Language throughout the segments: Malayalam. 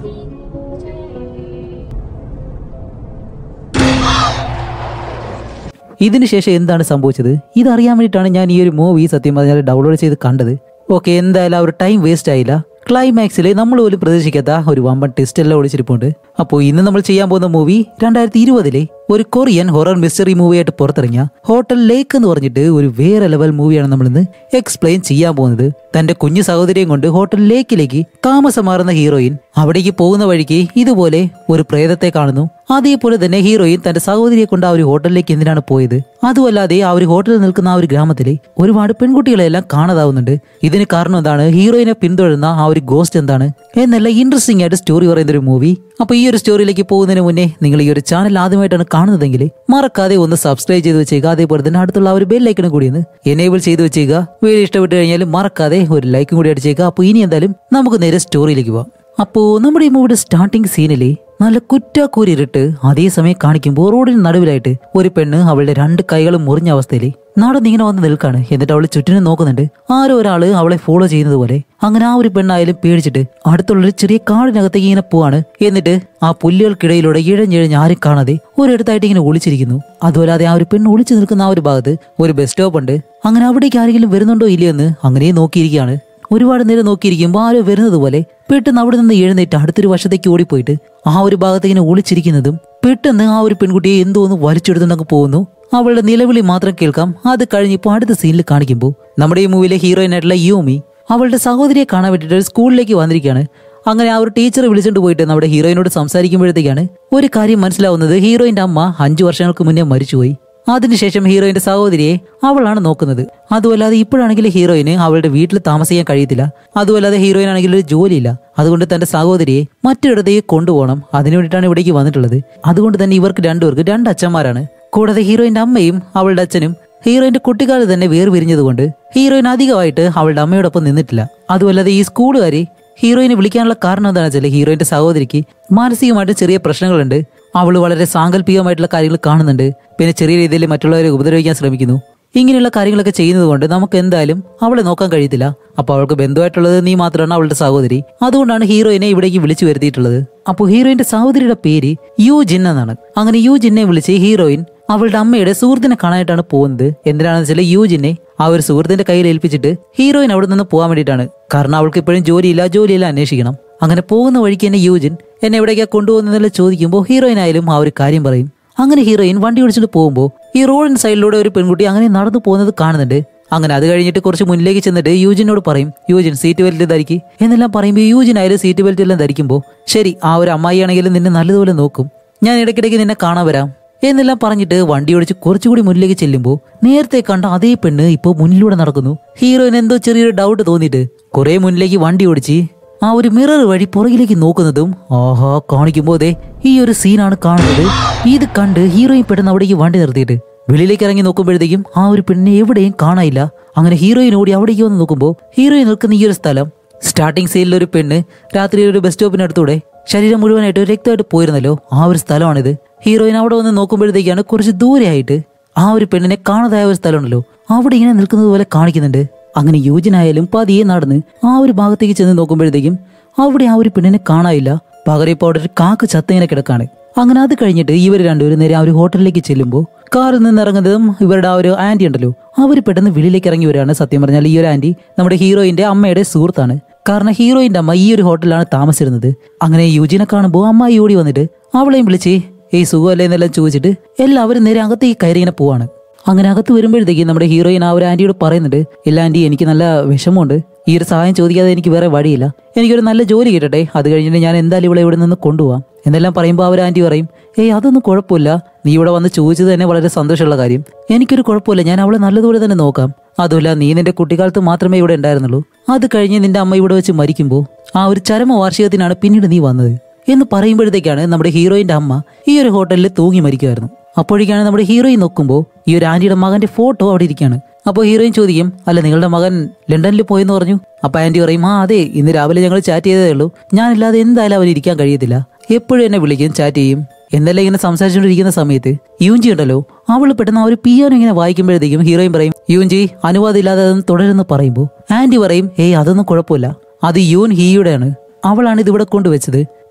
ഇതിന് ശേഷം എന്താണ് സംഭവിച്ചത് ഇതറിയാൻ വേണ്ടിയിട്ടാണ് ഞാൻ ഈ ഒരു മൂവി സത്യം പറഞ്ഞാൽ ഡൗൺലോഡ് ചെയ്ത് കണ്ടത് ഓക്കെ എന്തായാലും ആ ഒരു ടൈം വേസ്റ്റ് ആയില്ല ക്ലൈമാക്സിൽ നമ്മൾ പോലും പ്രതീക്ഷിക്കാത്ത ഒരു വമ്പൻ ടെസ്റ്റ് എല്ലാം ഒളിച്ചിരിപ്പുണ്ട് അപ്പോൾ ഇന്ന് നമ്മൾ ചെയ്യാൻ പോകുന്ന മൂവി രണ്ടായിരത്തി ഇരുപതിലെ ഒരു കൊറിയൻ ഹൊറർ മിസ്റ്ററി മൂവിയായിട്ട് പുറത്തിറങ്ങിയ ഹോട്ടൽ ലേക്ക് എന്ന് പറഞ്ഞിട്ട് ഒരു വേറെ ലെവൽ മൂവിയാണ് നമ്മൾ ഇന്ന് എക്സ്പ്ലെയിൻ ചെയ്യാൻ പോകുന്നത് തന്റെ കുഞ്ഞു സഹോദരിയും കൊണ്ട് ഹോട്ടൽ ലേക്കിലേക്ക് താമസം മാറുന്ന ഹീറോയിൻ അവിടേക്ക് പോകുന്ന വഴിക്ക് ഇതുപോലെ ഒരു പ്രേതത്തെ കാണുന്നു അതേപോലെ തന്നെ ഹീറോയിൻ തന്റെ സഹോദരിയെ കൊണ്ട് ആ ഒരു ഹോട്ടലിലേക്ക് എന്തിനാണ് പോയത് അതുമല്ലാതെ ആ ഒരു ഹോട്ടലിൽ നിൽക്കുന്ന ആ ഒരു ഗ്രാമത്തിലെ ഒരുപാട് പെൺകുട്ടികളെല്ലാം കാണാതാവുന്നുണ്ട് ഇതിന് കാരണം എന്താണ് ഹീറോയിനെ പിന്തുടരുന്ന ആ ഒരു ഗോസ്റ്റ് എന്താണ് എന്നല്ല ഇൻട്രസ്റ്റിംഗ് ആയിട്ട് സ്റ്റോറി പറയുന്ന ഒരു മൂവി അപ്പൊ ഈ ഒരു സ്റ്റോറിയിലേക്ക് പോകുന്നതിന് മുന്നേ നിങ്ങൾ ഈ ഒരു ചാനൽ ആദ്യമായിട്ടാണ് കാണുന്നതെങ്കിൽ മറക്കാതെ ഒന്ന് സബ്സ്ക്രൈബ് ചെയ്ത് വെച്ചേക്കുക അതേപോലെ തന്നെ അടുത്തുള്ള ആ ഒരു ബെൽ ലൈക്കണും കൂടി ഒന്ന് എനേബിൾ ചെയ്ത് വെച്ചേക്കുക വീഡിയോ ഇഷ്ടപ്പെട്ട് കഴിഞ്ഞാൽ മറക്കാതെ ഒരു ലൈക്കും കൂടി അടിച്ചേക്കുക അപ്പൊ ഇനി എന്തായാലും നമുക്ക് നേരെ സ്റ്റോറിയിലേക്ക് പോവാം അപ്പോ നമ്മുടെ ഈ മൂവിയുടെ സ്റ്റാർട്ടിംഗ് സീനിലെ നല്ല കുറ്റാക്കൂരി ഇരുട്ട് അതേസമയം കാണിക്കുമ്പോൾ റോഡിന് നടുവിലായിട്ട് ഒരു പെണ്ണ് അവളുടെ രണ്ട് കൈകളും മുറിഞ്ഞ അവസ്ഥയിൽ നടന്നിങ്ങനെ വന്ന് നിൽക്കാണ് എന്നിട്ട് അവൾ ചുറ്റിനും നോക്കുന്നുണ്ട് ആരോ ഒരാള് അവളെ ഫോളോ ചെയ്യുന്നത് പോലെ അങ്ങനെ ആ ഒരു പെണ്ണായാലും പേടിച്ചിട്ട് അടുത്തുള്ളൊരു ചെറിയ കാടിനകത്തേക്ക് ഇങ്ങനെ പോവാണ് എന്നിട്ട് ആ പുല്ലുകൾക്കിടയിലൂടെ ഇഴഞ്ഞിഴഞ്ഞ് ആരും കാണാതെ ഒരിടത്തായിട്ട് ഇങ്ങനെ ഒളിച്ചിരിക്കുന്നു അതുപോലെ ആ ഒരു പെണ്ണ് ഒളിച്ചു നിൽക്കുന്ന ആ ഒരു ഭാഗത്ത് ഒരു ബസ് സ്റ്റോപ്പ് ഉണ്ട് അങ്ങനെ അവിടേക്ക് ആരെങ്കിലും വരുന്നുണ്ടോ ഇല്ലയോ എന്ന് അങ്ങനെ നോക്കിയിരിക്കുകയാണ് ഒരുപാട് നേരം നോക്കിയിരിക്കുമ്പോൾ ആരോ വരുന്നത് പോലെ പെട്ടെന്ന് അവിടെ നിന്ന് എഴുന്നേറ്റ് അടുത്തൊരു വശത്തേക്ക് ഓടിപ്പോയിട്ട് ആ ഒരു ഭാഗത്ത് ഇങ്ങനെ ഒളിച്ചിരിക്കുന്നതും പെട്ടെന്ന് ആ ഒരു പെൺകുട്ടിയെ എന്തോ ഒന്ന് വലിച്ചെടുത്തുണ്ടങ്ങ് പോകുന്നു അവളുടെ നിലവിളി മാത്രം കേൾക്കാം അത് കഴിഞ്ഞ് ഇപ്പോൾ അടുത്ത സീനിൽ കാണിക്കുമ്പോൾ നമ്മുടെ ഈ മൂവിയിലെ ഹീറോയിൻ ആയിട്ടുള്ള യൂമി അവളുടെ സഹോദരിയെ കാണാൻ വേണ്ടിയിട്ട് ഒരു സ്കൂളിലേക്ക് വന്നിരിക്കുകയാണ് അങ്ങനെ ആ ഒരു ടീച്ചറെ വിളിച്ചുകൊണ്ട് പോയിട്ട് നമ്മുടെ ഹീറോയിനോട് സംസാരിക്കുമ്പോഴത്തേക്കാണ് ഒരു കാര്യം മനസ്സിലാവുന്നത് ഹീറോയിന്റെ അമ്മ അഞ്ചു വർഷങ്ങൾക്ക് മുന്നേ മരിച്ചുപോയി അതിനുശേഷം ഹീറോയിന്റെ സഹോദരിയെ അവളാണ് നോക്കുന്നത് അതുമല്ലാതെ ഇപ്പോഴാണെങ്കിൽ ഹീറോയിന് അവളുടെ വീട്ടിൽ താമസിക്കാൻ കഴിയത്തില്ല അതുമല്ലാതെ ഹീറോയിൻ ആണെങ്കിൽ ഒരു ജോലിയില്ല അതുകൊണ്ട് തന്റെ സഹോദരിയെ മറ്റൊരിടത്തേക്ക് കൊണ്ടുപോകണം അതിനു വേണ്ടിയിട്ടാണ് ഇവിടേക്ക് വന്നിട്ടുള്ളത് അതുകൊണ്ട് തന്നെ ഇവർക്ക് രണ്ടുപേർക്ക് രണ്ട് അച്ഛന്മാരാണ് കൂടാതെ ഹീറോയിന്റെ അമ്മയും അവളുടെ അച്ഛനും ഹീറോയിന്റെ കുട്ടിക്കാലത്ത് തന്നെ വേർപിരിഞ്ഞതുകൊണ്ട് ഹീറോയിൻ അധികമായിട്ട് അവളുടെ അമ്മയോടൊപ്പം നിന്നിട്ടില്ല അതുമല്ലാതെ ഈ സ്കൂളുകാരി ഹീറോയിനെ വിളിക്കാനുള്ള കാരണം എന്താണെന്ന് വെച്ചാൽ ഹീറോയിന്റെ സഹോദരിക്ക് മാനസികമായിട്ട് ചെറിയ പ്രശ്നങ്ങളുണ്ട് അവൾ വളരെ സാങ്കല്പികമായിട്ടുള്ള കാര്യങ്ങൾ കാണുന്നുണ്ട് പിന്നെ ചെറിയ രീതിയിൽ മറ്റുള്ളവരെ ഉപദ്രവിക്കാൻ ശ്രമിക്കുന്നു ഇങ്ങനെയുള്ള കാര്യങ്ങളൊക്കെ ചെയ്യുന്നത് കൊണ്ട് നമുക്ക് എന്തായാലും അവളെ നോക്കാൻ കഴിയത്തില്ല അപ്പൊ അവൾക്ക് ബന്ധുവായിട്ടുള്ളത് നീ മാത്രമാണ് അവളുടെ സഹോദരി അതുകൊണ്ടാണ് ഹീറോയിനെ ഇവിടേക്ക് വിളിച്ചു വരുത്തിയിട്ടുള്ളത് അപ്പോൾ ഹീറോയിന്റെ സഹോദരിയുടെ പേര് യു ജിൻ എന്നാണ് അങ്ങനെ യു ജിന്നെ വിളിച്ച് ഹീറോയിൻ അവളുടെ അമ്മയുടെ സുഹൃത്തിനെ കാണാനായിട്ടാണ് പോകുന്നത് എന്തിനാണെന്ന് വെച്ചാൽ യു ജിന്നെ ആ ഒരു സുഹൃത്തിന്റെ കയ്യിൽ ഏൽപ്പിച്ചിട്ട് ഹീറോയിൻ അവിടെ നിന്ന് പോകാൻ വേണ്ടിയിട്ടാണ് കാരണം അവൾക്ക് ഇപ്പോഴും ജോലിയില്ല ജോലിയില്ല അന്വേഷിക്കണം അങ്ങനെ പോകുന്ന വഴിക്ക് തന്നെ യൂജിൻ എന്നെ എവിടേക്കാ കൊണ്ടുപോകുന്നതെല്ലാം ചോദിക്കുമ്പോൾ ഹീറോയിൻ ആയാലും ആ ഒരു കാര്യം പറയും അങ്ങനെ ഹീറോയിൻ വണ്ടി ഓടിച്ചിട്ട് പോകുമ്പോൾ ഈ റോഡിന് സൈഡിലൂടെ ഒരു പെൺകുട്ടി അങ്ങനെ നടന്നു പോകുന്നത് കാണുന്നുണ്ട് അങ്ങനെ അത് കഴിഞ്ഞിട്ട് കുറച്ച് മുന്നിലേക്ക് ചെന്നിട്ട് യൂജിനോട് പറയും യൂജിൻ സീറ്റ് ബെൽറ്റ് ധരിക്കും എന്നെല്ലാം പറയുമ്പോൾ യൂജിൻ ആയാലും സീറ്റ് ബെൽറ്റ് എല്ലാം ധരിക്കുമ്പോൾ ശരി ആ ഒരു അമ്മായി ആണെങ്കിലും നിന്നെ നല്ലതുപോലെ നോക്കും ഞാൻ ഇടയ്ക്കിടയ്ക്ക് നിന്നെ കാണാൻ വരാം എന്നെല്ലാം പറഞ്ഞിട്ട് വണ്ടി ഓടിച്ച് കുറച്ചുകൂടി മുന്നിലേക്ക് ചെല്ലുമ്പോൾ നേരത്തെ കണ്ട അതേ പെണ്ണ് ഇപ്പോൾ മുന്നിലൂടെ നടക്കുന്നു ഹീറോയിന് എന്തോ ചെറിയൊരു ഡൗട്ട് തോന്നിയിട്ട് കുറെ മുന്നിലേക്ക് വണ്ടി ഓടിച്ച് ആ ഒരു മിറർ വഴി പുറകിലേക്ക് നോക്കുന്നതും ആഹാ കാണിക്കുമ്പോ ദേ ഈ ഒരു സീനാണ് കാണുന്നത് ഇത് കണ്ട് ഹീറോയിൻ പെട്ടെന്ന് അവിടേക്ക് വണ്ടി നിർത്തിയിട്ട് വെളിയിലേക്ക് ഇറങ്ങി നോക്കുമ്പോഴത്തേക്കും ആ ഒരു പെണ്ണിനെ എവിടെയും കാണാനില്ല അങ്ങനെ ഹീറോയിൻ ഓടി അവിടേക്ക് വന്ന് നോക്കുമ്പോൾ ഹീറോയിൻ നിൽക്കുന്ന ഈ ഒരു സ്ഥലം സ്റ്റാർട്ടിംഗ് സീനിൽ ഒരു പെണ്ണ് രാത്രി ഒരു ബസ് സ്റ്റോപ്പിനടുത്തൂടെ ശരീരം മുഴുവനായിട്ട് രക്തമായിട്ട് പോയിരുന്നല്ലോ ആ ഒരു സ്ഥലമാണിത് ഹീറോയിൻ അവിടെ വന്ന് നോക്കുമ്പോഴത്തേക്കാണ് കുറച്ച് ദൂരെയായിട്ട് ആ ഒരു പെണ്ണിനെ കാണാതായ ഒരു സ്ഥലമുണ്ടല്ലോ അവിടെ ഇങ്ങനെ നിൽക്കുന്നത് പോലെ കാണിക്കുന്നുണ്ട് അങ്ങനെ യൂജനായാലും പതിയെ നടന്ന് ആ ഒരു ഭാഗത്തേക്ക് ചെന്ന് നോക്കുമ്പോഴത്തേക്കും അവിടെ ആ ഒരു പെണ്ണിനെ കാണാനില്ല പകരം ഇപ്പോൾ അവിടെ ഒരു കാക്ക് ചത്തിങ്ങനെ കിടക്കാണ് അങ്ങനെ അത് കഴിഞ്ഞിട്ട് ഇവർ രണ്ടുപേരും നേരെ ആ ഒരു ഹോട്ടലിലേക്ക് ചെല്ലുമ്പോൾ കാറിൽ നിന്ന് ഇറങ്ങുന്നതും ഇവരുടെ ആ ഒരു ആന്റി ഉണ്ടല്ലോ അവർ പെട്ടെന്ന് വെളിയിലേക്ക് ഇറങ്ങി വരികയാണ് സത്യം പറഞ്ഞാൽ ഈ ഒരു ആന്റി നമ്മുടെ ഹീറോയിന്റെ അമ്മയുടെ സുഹൃത്താണ് കാരണം ഹീറോയിന്റെ അമ്മ ഈ ഒരു ഹോട്ടലിലാണ് താമസിച്ചിരുന്നത് അങ്ങനെ യുജിനെ കാണുമ്പോൾ അമ്മായി ഓടി വന്നിട്ട് അവളെയും വിളിച്ച് ഏയ് സുഖമല്ലേ എന്നെല്ലാം ചോദിച്ചിട്ട് എല്ലാവരും നേരെ അകത്തേക്ക് കയറി ഇങ്ങനെ പോവാണ് അങ്ങനെ അകത്ത് വരുമ്പോഴത്തേക്ക് നമ്മുടെ ഹീറോയിൻ ആ ഒരു ആന്റിയോട് പറയുന്നുണ്ട് ഇല്ല ആന്റി എനിക്ക് നല്ല വിഷമമുണ്ട് ഈ ഒരു സഹായം ചോദിക്കാതെ എനിക്ക് വേറെ വഴിയില്ല എനിക്കൊരു നല്ല ജോലി കിട്ടട്ടെ അത് കഴിഞ്ഞിട്ട് ഞാൻ എന്തായാലും ഇവിടെ ഇവിടെ നിന്ന് കൊണ്ടുപോകാം എന്നെല്ലാം പറയുമ്പോൾ അവർ ആന്റി പറയും ഏയ് അതൊന്നും കുഴപ്പമില്ല നീ ഇവിടെ വന്ന് ചോദിച്ചത് തന്നെ വളരെ സന്തോഷമുള്ള കാര്യം എനിക്കൊരു കുഴപ്പമില്ല ഞാൻ അവളെ നല്ലതുപോലെ തന്നെ നോക്കാം അതുമല്ല നീ നിന്റെ കുട്ടിക്കാലത്ത് മാത്രമേ ഇവിടെ ഉണ്ടായിരുന്നുള്ളൂ അത് കഴിഞ്ഞ് നിന്റെ അമ്മ ഇവിടെ വെച്ച് മരിക്കുമ്പോൾ ആ ഒരു ചരമ വാർഷികത്തിനാണ് പിന്നീട് നീ വന്നത് എന്ന് പറയുമ്പോഴത്തേക്കാണ് നമ്മുടെ ഹീറോയിന്റെ അമ്മ ഈ ഒരു ഹോട്ടലിൽ തൂങ്ങി മരിക്കുമായിരുന്നു അപ്പോഴേക്കാണ് നമ്മുടെ ഹീറോയിൻ നോക്കുമ്പോൾ ഈ ഒരു ആന്റിയുടെ മകന്റെ ഫോട്ടോ അവിടെ ഇരിക്കുകയാണ് അപ്പോൾ ഹീറോയിൻ ചോദിക്കും അല്ല നിങ്ങളുടെ മകൻ ലണ്ടനിൽ പോയെന്ന് പറഞ്ഞു അപ്പൊ ആന്റി പറയും ആ അതെ ഇന്ന് രാവിലെ ഞങ്ങൾ ചാറ്റ് ചെയ്തതേ ഉള്ളൂ ഞാനില്ലാതെ എന്തായാലും അവൻ ഇരിക്കാൻ കഴിയത്തില്ല എപ്പോഴും എന്നെ വിളിക്കും ചാറ്റ് ചെയ്യും എന്നെല്ലാം ഇങ്ങനെ സംസാരിച്ചുകൊണ്ടിരിക്കുന്ന സമയത്ത് യൂഞ്ചി ഉണ്ടല്ലോ അവൾ പെട്ടെന്ന് ആ ഒരു പിയാനോ ഇങ്ങനെ വായിക്കുമ്പോഴത്തേക്കും ഹീറോയിൻ പറയും യൂഞ്ചി അനുവാദം ഇല്ലാതെ അതൊന്നും തുടരുന്നു പറയുമ്പോൾ ആന്റി പറയും ഏയ് അതൊന്നും കുഴപ്പമില്ല അത് യൂൻ ഹീയുടെയാണ് അവളാണ് ഇത് ഇവിടെ കൊണ്ടുവച്ചത്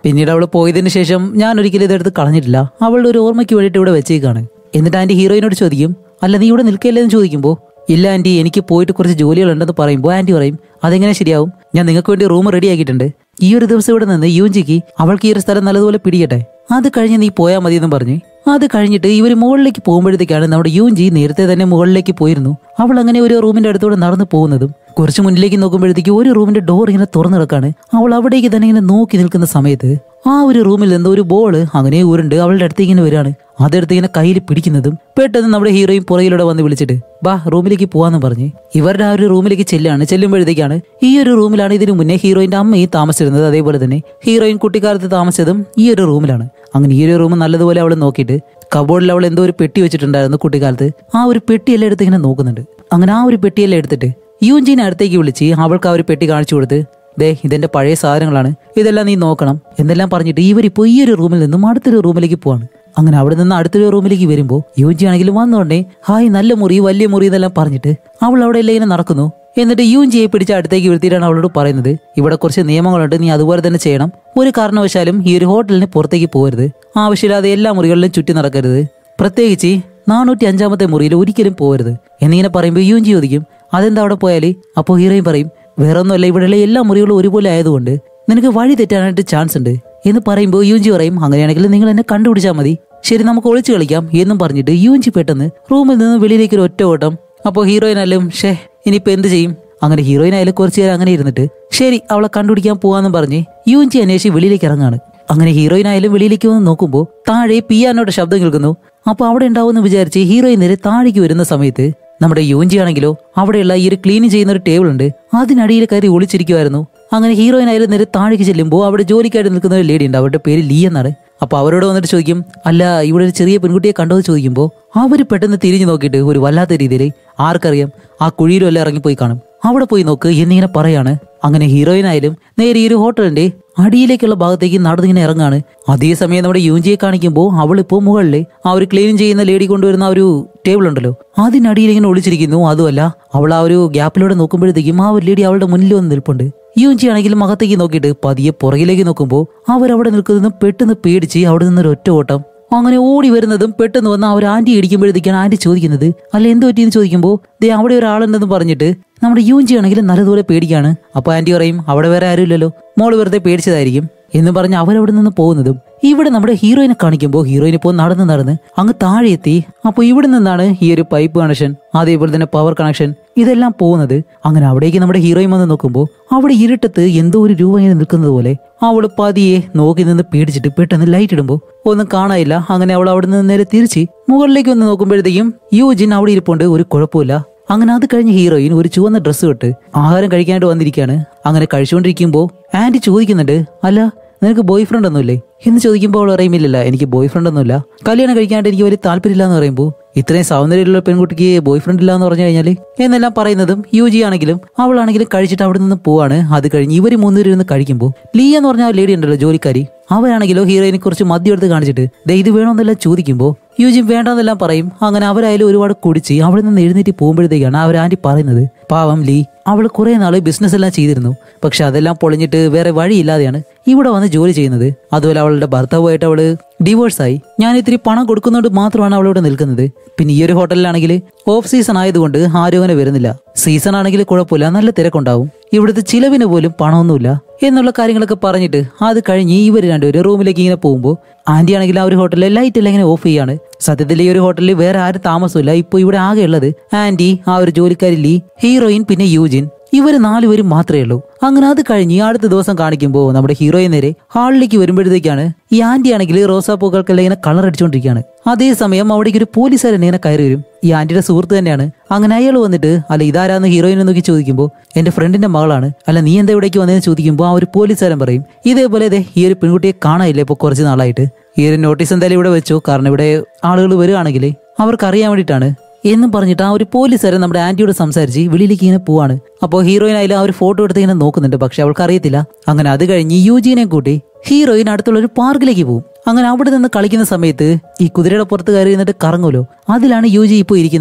പിന്നീട് അവൾ പോയതിനു ശേഷം ഞാൻ ഒരിക്കലും ഇതെടുത്ത് കളഞ്ഞിട്ടില്ല അവളുടെ ഒരു ഓർമ്മയ്ക്ക് വേണ്ടിയിട്ട് ഇവിടെ വെച്ചേക്കാണ് എന്നിട്ട് ആന്റി ഹീറോയിനോട് ചോദിക്കും അല്ല നീ ഇവിടെ നിൽക്കല്ലേ എന്ന് ചോദിക്കുമ്പോൾ ഇല്ല ആന്റി എനിക്ക് പോയിട്ട് കുറച്ച് ജോലികളുണ്ടെന്ന് പറയുമ്പോൾ ആന്റി പറയും അതെങ്ങനെ ശരിയാവും ഞാൻ നിങ്ങൾക്ക് വേണ്ടി റൂം റെഡി ആക്കിയിട്ടുണ്ട് ഈ ഒരു ദിവസം ഇവിടെ നിന്ന് യൂഞ്ചിക്ക് അവൾക്ക് ഈ ഒരു സ്ഥലം നല്ലതുപോലെ പിടിക്കട്ടെ അത് കഴിഞ്ഞ് നീ പോയാൽ മതി എന്ന് പറഞ്ഞ് അത് കഴിഞ്ഞിട്ട് ഇവർ മുകളിലേക്ക് പോകുമ്പോഴത്തേക്കാണ് നമ്മുടെ യൂഞ്ചി നേരത്തെ തന്നെ മുകളിലേക്ക് പോയിരുന്നു അവൾ അങ്ങനെ ഒരു റൂമിന്റെ അടുത്തൂടെ നടന്നു പോകുന്നതും കുറച്ച് മുന്നിലേക്ക് നോക്കുമ്പോഴത്തേക്ക് ഒരു റൂമിന്റെ ഡോർ ഇങ്ങനെ തുറന്നു കിടക്കാണ് അവൾ അവിടേക്ക് തന്നെ ഇങ്ങനെ നോക്കി നിൽക്കുന്ന സമയത്ത് ആ ഒരു റൂമിൽ നിന്ന് ഒരു ബോള് അങ്ങനെ ഉരുണ്ട് അവളുടെ അടുത്തേക്ക് ഇങ്ങനെ വരികയാണ് അതെടുത്ത് ഇങ്ങനെ കയ്യിൽ പിടിക്കുന്നതും പെട്ടെന്ന് നമ്മുടെ ഹീറോയും പുറകിലൂടെ വന്ന് വിളിച്ചിട്ട് ബാ റൂമിലേക്ക് പോവാന്ന് പറഞ്ഞ് ഇവരുടെ ആ ഒരു റൂമിലേക്ക് ചെല്ലാണ് ചെല്ലുമ്പോഴത്തേക്കാണ് ഈ ഒരു റൂമിലാണ് ഇതിനു മുന്നേ ഹീറോയിന്റെ അമ്മയും താമസിച്ചിരുന്നത് അതേപോലെ തന്നെ ഹീറോയിൻ കുട്ടിക്കാലത്ത് താമസിച്ചതും ഈ ഒരു റൂമിലാണ് അങ്ങനെ ഈ ഒരു റൂം നല്ലതുപോലെ അവൾ നോക്കിയിട്ട് കബോർഡിൽ അവൾ എന്തോ ഒരു പെട്ടി വെച്ചിട്ടുണ്ടായിരുന്നു കുട്ടിക്കാലത്ത് ആ ഒരു പെട്ടിയെല്ലാം എടുത്ത് ഇങ്ങനെ നോക്കുന്നുണ്ട് അങ്ങനെ ആ ഒരു പെട്ടിയെല്ലാം എടുത്തിട്ട് യൂഞ്ചിനെ അടുത്തേക്ക് വിളിച്ച് അവൾക്ക് ആ ഒരു പെട്ടി കാണിച്ചു കൊടുത്ത് ദേ ഇതെന്റെ പഴയ സാധനങ്ങളാണ് ഇതെല്ലാം നീ നോക്കണം എന്നെല്ലാം പറഞ്ഞിട്ട് ഇവരിപ്പോ ഈ ഒരു റൂമിൽ നിന്നും അടുത്തൊരു റൂമിലേക്ക് പോവാണ് അങ്ങനെ അവിടെ നിന്ന് അടുത്തൊരു റൂമിലേക്ക് വരുമ്പോൾ യൂജി ആണെങ്കിലും വന്നോണ്ടേ ഹായ് നല്ല മുറി വലിയ മുറി എന്നെല്ലാം പറഞ്ഞിട്ട് അവൾ അവിടെ എല്ലാം ഇങ്ങനെ നടക്കുന്നു എന്നിട്ട് യൂജിയെ പിടിച്ച് അടുത്തേക്ക് വരുത്തിയിട്ടാണ് അവളോട് പറയുന്നത് ഇവിടെ കുറച്ച് നിയമങ്ങളുണ്ട് നീ അതുപോലെ തന്നെ ചെയ്യണം ഒരു കാരണവശാലും ഈ ഒരു ഹോട്ടലിന് പുറത്തേക്ക് പോകരുത് ആവശ്യമില്ലാതെ എല്ലാ മുറികളിലും ചുറ്റി നടക്കരുത് പ്രത്യേകിച്ച് നാനൂറ്റി അഞ്ചാമത്തെ മുറിയിൽ ഒരിക്കലും പോകരുത് എന്നിങ്ങനെ പറയുമ്പോൾ യൂഞ്ചി ചോദിക്കും അതെന്താ അവിടെ പോയാൽ അപ്പോൾ ഹീറോയിൻ പറയും വേറെ ഒന്നുമല്ല ഇവിടെയുള്ള എല്ലാ മുറികളും ഒരുപോലെ ആയതുകൊണ്ട് നിനക്ക് വഴി തെറ്റാനായിട്ട് ചാൻസ് ഉണ്ട് എന്ന് പറയുമ്പോൾ യൂഞ്ചി പറയും അങ്ങനെയാണെങ്കിൽ നിങ്ങൾ എന്നെ കണ്ടുപിടിച്ചാൽ മതി ശരി നമുക്ക് ഒളിച്ചു കളിക്കാം എന്നും പറഞ്ഞിട്ട് യൂഞ്ചി പെട്ടെന്ന് റൂമിൽ നിന്ന് വെളിയിലേക്ക് ഒരു ഒറ്റ ഓട്ടം അപ്പോൾ ഹീറോയിൻ ആയാലും ഷേ ഇനിയിപ്പോൾ എന്ത് ചെയ്യും അങ്ങനെ ഹീറോയിൻ ആയാലും കുറച്ച് നേരം അങ്ങനെ ഇരുന്നിട്ട് ശരി അവളെ കണ്ടുപിടിക്കാൻ പോവാന്നും പറഞ്ഞ് യൂഞ്ചി അന്വേഷിച്ച് വെളിയിലേക്ക് ഇറങ്ങാണ് അങ്ങനെ ഹീറോയിൻ ആയാലും വെളിയിലേക്ക് വന്ന് നോക്കുമ്പോൾ താഴെ പിയാനോയുടെ ശബ്ദം കേൾക്കുന്നു അപ്പോൾ അവിടെ ഉണ്ടാവുമെന്ന് വിചാരിച്ച് ഹീറോയിൻ നേരെ താഴേക്ക് വരുന്ന സമയത്ത് നമ്മുടെ യൂഞ്ചി ആണെങ്കിലോ അവിടെയുള്ള ഈ ഒരു ക്ലീൻ ചെയ്യുന്ന ഒരു ടേബിൾ ഉണ്ട് അതിനടിയിൽ കയറി ഒളിച്ചിരിക്കുമായിരുന്നു അങ്ങനെ ഹീറോയിൻ ആയാലും നേരെ താഴേക്ക് ചെല്ലുമ്പോൾ അവിടെ ജോലിക്കായിട്ട് നിൽക്കുന്ന ഒരു ലേഡി ഉണ്ട് അവരുടെ പേര് ലീ എന്നാണ് അപ്പൊ അവരോട് വന്നിട്ട് ചോദിക്കും അല്ല ഇവിടെ ഒരു ചെറിയ പെൺകുട്ടിയെ കണ്ടോ എന്ന് ചോദിക്കുമ്പോൾ അവര് പെട്ടെന്ന് തിരിഞ്ഞു നോക്കിയിട്ട് ഒരു വല്ലാത്ത രീതിയിൽ ആർക്കറിയാം ആ കുഴിയിലും എല്ലാം ഇറങ്ങിപ്പോയി കാണും അവിടെ പോയി നോക്ക് എന്നിങ്ങനെ പറയാണ് അങ്ങനെ ഹീറോയിൻ ആയാലും നേരെ ഈ ഒരു ഹോട്ടലിന്റെ അടിയിലേക്കുള്ള ഭാഗത്തേക്ക് നടന്നിങ്ങനെ ഇറങ്ങാണ് അതേസമയം നമ്മുടെ യൂഞ്ചിയെ കാണിക്കുമ്പോൾ അവളിപ്പോ മുകളിൽ ആ ഒരു ക്ലീൻ ചെയ്യുന്ന ലേഡി കൊണ്ടുവരുന്ന ആ ഒരു ടേബിൾ ഉണ്ടല്ലോ അതിനടിയിൽ ഇങ്ങനെ ഒളിച്ചിരിക്കുന്നു അതുമല്ല അവൾ ആ ഒരു ഗ്യാപ്പിലൂടെ നോക്കുമ്പോഴത്തേക്കും ആ ഒരു ലേഡി അവളുടെ മുന്നിൽ വന്ന് നിൽപ്പുണ്ട് യൂഞ്ചി ആണെങ്കിലും അകത്തേക്ക് നോക്കിയിട്ട് പതിയെ പുറകിലേക്ക് നോക്കുമ്പോൾ അവരവിടെ നിൽക്കുന്നതും പെട്ടെന്ന് പേടിച്ച് അവിടെ നിന്നൊരു ഒറ്റ ഓട്ടം അങ്ങനെ ഓടി വരുന്നതും പെട്ടെന്ന് വന്ന് ആ ഒരു ആന്റി ഇടിക്കുമ്പോഴത്തേക്കാണ് ആന്റി ചോദിക്കുന്നത് അല്ല എന്ത് പറ്റിയെന്ന് ചോദിക്കുമ്പോൾ ദേ അവിടെ ഒരാളുണ്ടെന്ന് പറഞ്ഞിട്ട് നമ്മുടെ യൂഞ്ചി ആണെങ്കിലും നല്ലതുപോലെ പേടിക്കാണ് അപ്പൊ ആന്റി പറയും അവിടെ വേറെ ആരുമില്ലല്ലോ മോള് വെറുതെ പേടിച്ചതായിരിക്കും എന്ന് പറഞ്ഞ് അവരവിടെ നിന്ന് പോകുന്നതും ഇവിടെ നമ്മുടെ ഹീറോയിനെ കാണിക്കുമ്പോൾ ഹീറോയിൻ ഇപ്പോൾ നടന്ന് നടന്ന് അങ്ങ് താഴെ എത്തി അപ്പോൾ ഇവിടെ നിന്നാണ് ഈ ഒരു പൈപ്പ് കണക്ഷൻ അതേപോലെ തന്നെ പവർ കണക്ഷൻ ഇതെല്ലാം പോകുന്നത് അങ്ങനെ അവിടേക്ക് നമ്മുടെ ഹീറോയിൻ വന്ന് നോക്കുമ്പോൾ അവിടെ ഇരുട്ടത്ത് എന്തോ ഒരു രൂപ ഇങ്ങനെ നിൽക്കുന്നത് പോലെ അവൾ പതിയെ നോക്കി നിന്ന് പേടിച്ചിട്ട് പെട്ടെന്ന് ലൈറ്റ് ഇടുമ്പോൾ ഒന്നും കാണാനില്ല അങ്ങനെ അവൾ അവിടെ നിന്ന് നേരെ തിരിച്ച് മുകളിലേക്ക് വന്ന് നോക്കുമ്പോഴത്തേക്കും യൂജിൻ അവിടെ ഇരിപ്പുണ്ട് ഒരു കുഴപ്പമില്ല അങ്ങനെ അത് കഴിഞ്ഞ് ഹീറോയിൻ ഒരു ചുവന്ന ഡ്രസ്സ് ഇട്ട് ആഹാരം കഴിക്കാനായിട്ട് വന്നിരിക്കുകയാണ് അങ്ങനെ കഴിച്ചുകൊണ്ടിരിക്കുമ്പോൾ ആന്റി ചോദിക്കുന്നുണ്ട് അല്ല നിനക്ക് ബോയ് ഫ്രണ്ട് ഒന്നുമില്ലേ എന്ന് ചോദിക്കുമ്പോൾ അവൾ അറിയുമില്ല എനിക്ക് ബോയ് ഫ്രണ്ട് ഒന്നുമില്ല കല്യാണം കഴിക്കാനായിട്ട് എനിക്ക് വലിയ താല്പര്യമില്ല എന്ന് പറയുമ്പോൾ ഇത്രയും സൗന്ദര്യമുള്ള പെൺകുട്ടിക്ക് ബോയ് ഫ്രണ്ട് ഇല്ല എന്ന് പറഞ്ഞു കഴിഞ്ഞാൽ എന്നെല്ലാം പറയുന്നതും യു ജി ആണെങ്കിലും അവളാണെങ്കിലും കഴിച്ചിട്ട് അവിടെ നിന്ന് പോവാണ് അത് കഴിഞ്ഞ് ഇവർ മൂന്നുപേരും ഇരുന്ന് കഴിക്കുമ്പോൾ ലീ എന്ന് പറഞ്ഞ ആ ലേഡി ഉണ്ടല്ലോ ജോലിക്കാരി അവരാണെങ്കിലോ ഹീറോയിനെ കുറിച്ച് മദ്യം എടുത്ത് കാണിച്ചിട്ട് ദേ ഇത് വേണമെന്നെല്ലാം ചോദിക്കുമ്പോൾ യുജിൻ വേണ്ടെന്നെല്ലാം പറയും അങ്ങനെ അവരായാലും ഒരുപാട് കുടിച്ച് അവിടെ നിന്ന് എഴുന്നേറ്റ് പോകുമ്പോഴത്തേക്കാണ് അവർ ആന്റി പറയുന്നത് പാവം ലീ അവൾ കുറെ നാള് ബിസിനസ് എല്ലാം ചെയ്തിരുന്നു പക്ഷെ അതെല്ലാം പൊളിഞ്ഞിട്ട് വേറെ വഴിയില്ലാതെയാണ് ഇവിടെ വന്ന് ജോലി ചെയ്യുന്നത് അതുപോലെ അവളുടെ ഭർത്താവുമായിട്ട് അവള് ഡിവോഴ്സായി ഞാൻ ഇത്തിരി പണം കൊടുക്കുന്നതുകൊണ്ട് മാത്രമാണ് അവൾ ഇവിടെ നിൽക്കുന്നത് പിന്നെ ഈ ഒരു ഹോട്ടലിലാണെങ്കിൽ ഓഫ് സീസൺ ആയതുകൊണ്ട് ആരും അങ്ങനെ വരുന്നില്ല സീസൺ ആണെങ്കിൽ കുഴപ്പമില്ല നല്ല തിരക്കുണ്ടാവും ഇവിടുത്തെ ചിലവിന് പോലും പണമൊന്നുമില്ല എന്നുള്ള കാര്യങ്ങളൊക്കെ പറഞ്ഞിട്ട് അത് കഴിഞ്ഞ് ഇവർ രണ്ടുപേരും റൂമിലേക്ക് ഇങ്ങനെ പോകുമ്പോൾ ആന്റി ആണെങ്കിൽ ആ ഒരു ഹോട്ടലിലെ ലൈറ്റ് എല്ലാം ഇങ്ങനെ ഓഫ് ചെയ്യാണ് സത്യത്തിൽ ഈ ഒരു ഹോട്ടലിൽ വേറെ ആരും താമസമില്ല ഇപ്പൊ ഇവിടെ ആകെ ഉള്ളത് ആന്റി ആ ഒരു ജോലിക്കാരി ലീ ഹീറോയിൻ പിന്നെ യൂജിൻ ഇവര് നാലുപേരും മാത്രമേ ഉള്ളൂ അങ്ങനെ അത് കഴിഞ്ഞ് അടുത്ത ദിവസം കാണിക്കുമ്പോൾ നമ്മുടെ ഹീറോയിൻ നേരെ ഹാളിലേക്ക് വരുമ്പോഴത്തേക്കാണ് ഈ ആന്റി ആണെങ്കിൽ റോസാപ്പൂക്കൾക്കെല്ലാം ഇങ്ങനെ കളർ അടിച്ചുകൊണ്ടിരിക്കുകയാണ് അതേസമയം അവിടേക്ക് ഒരു പോലീസുകാരൻ ഇങ്ങനെ കയറി വരും ഈ ആന്റിയുടെ സുഹൃത്ത് തന്നെയാണ് അങ്ങനെ അയാൾ വന്നിട്ട് അല്ല ഇതാരാന്ന് ഹീറോയിനെ നോക്കി ചോദിക്കുമ്പോൾ എന്റെ ഫ്രണ്ടിന്റെ മകളാണ് അല്ല നീ എന്താ ഇവിടേക്ക് വന്നതെന്ന് ചോദിക്കുമ്പോൾ ആ ഒരു പോലീസുകാരൻ പറയും ഇതേപോലെ ദേ ഈ ഒരു പെൺകുട്ടിയെ കാണാനില്ല ഇപ്പൊ കുറച്ച് നാളായിട്ട് ഈ ഒരു നോട്ടീസ് എന്തായാലും ഇവിടെ വെച്ചു കാരണം ഇവിടെ ആളുകൾ വരികയാണെങ്കിൽ അവർക്ക് അറിയാൻ വേണ്ടിയിട്ടാണ് എന്നും പറഞ്ഞിട്ട് ആ ഒരു പോലീസുകാരൻ നമ്മുടെ ആന്റിയോട് സംസാരിച്ച് വെളിയിലേക്ക് ഇങ്ങനെ പോവാണ് അപ്പോൾ ഹീറോയിൻ ആയാലും ആ ഒരു ഫോട്ടോ എടുത്ത് ഇങ്ങനെ നോക്കുന്നുണ്ട് പക്ഷെ അവൾക്ക് അറിയത്തില്ല അങ്ങനെ അത് കഴിഞ്ഞ് യൂജീനെ കൂട്ടി ഹീറോയിൻ അടുത്തുള്ള ഒരു പാർക്കിലേക്ക് പോകും അങ്ങനെ അവിടെ നിന്ന് കളിക്കുന്ന സമയത്ത് ഈ കുതിരയുടെ പുറത്ത് കയറി നിന്നിട്ട് കറങ്ങുമല്ലോ അതിലാണ് യൂജി ഇപ്പോൾ ഇരിക്കുന്നത്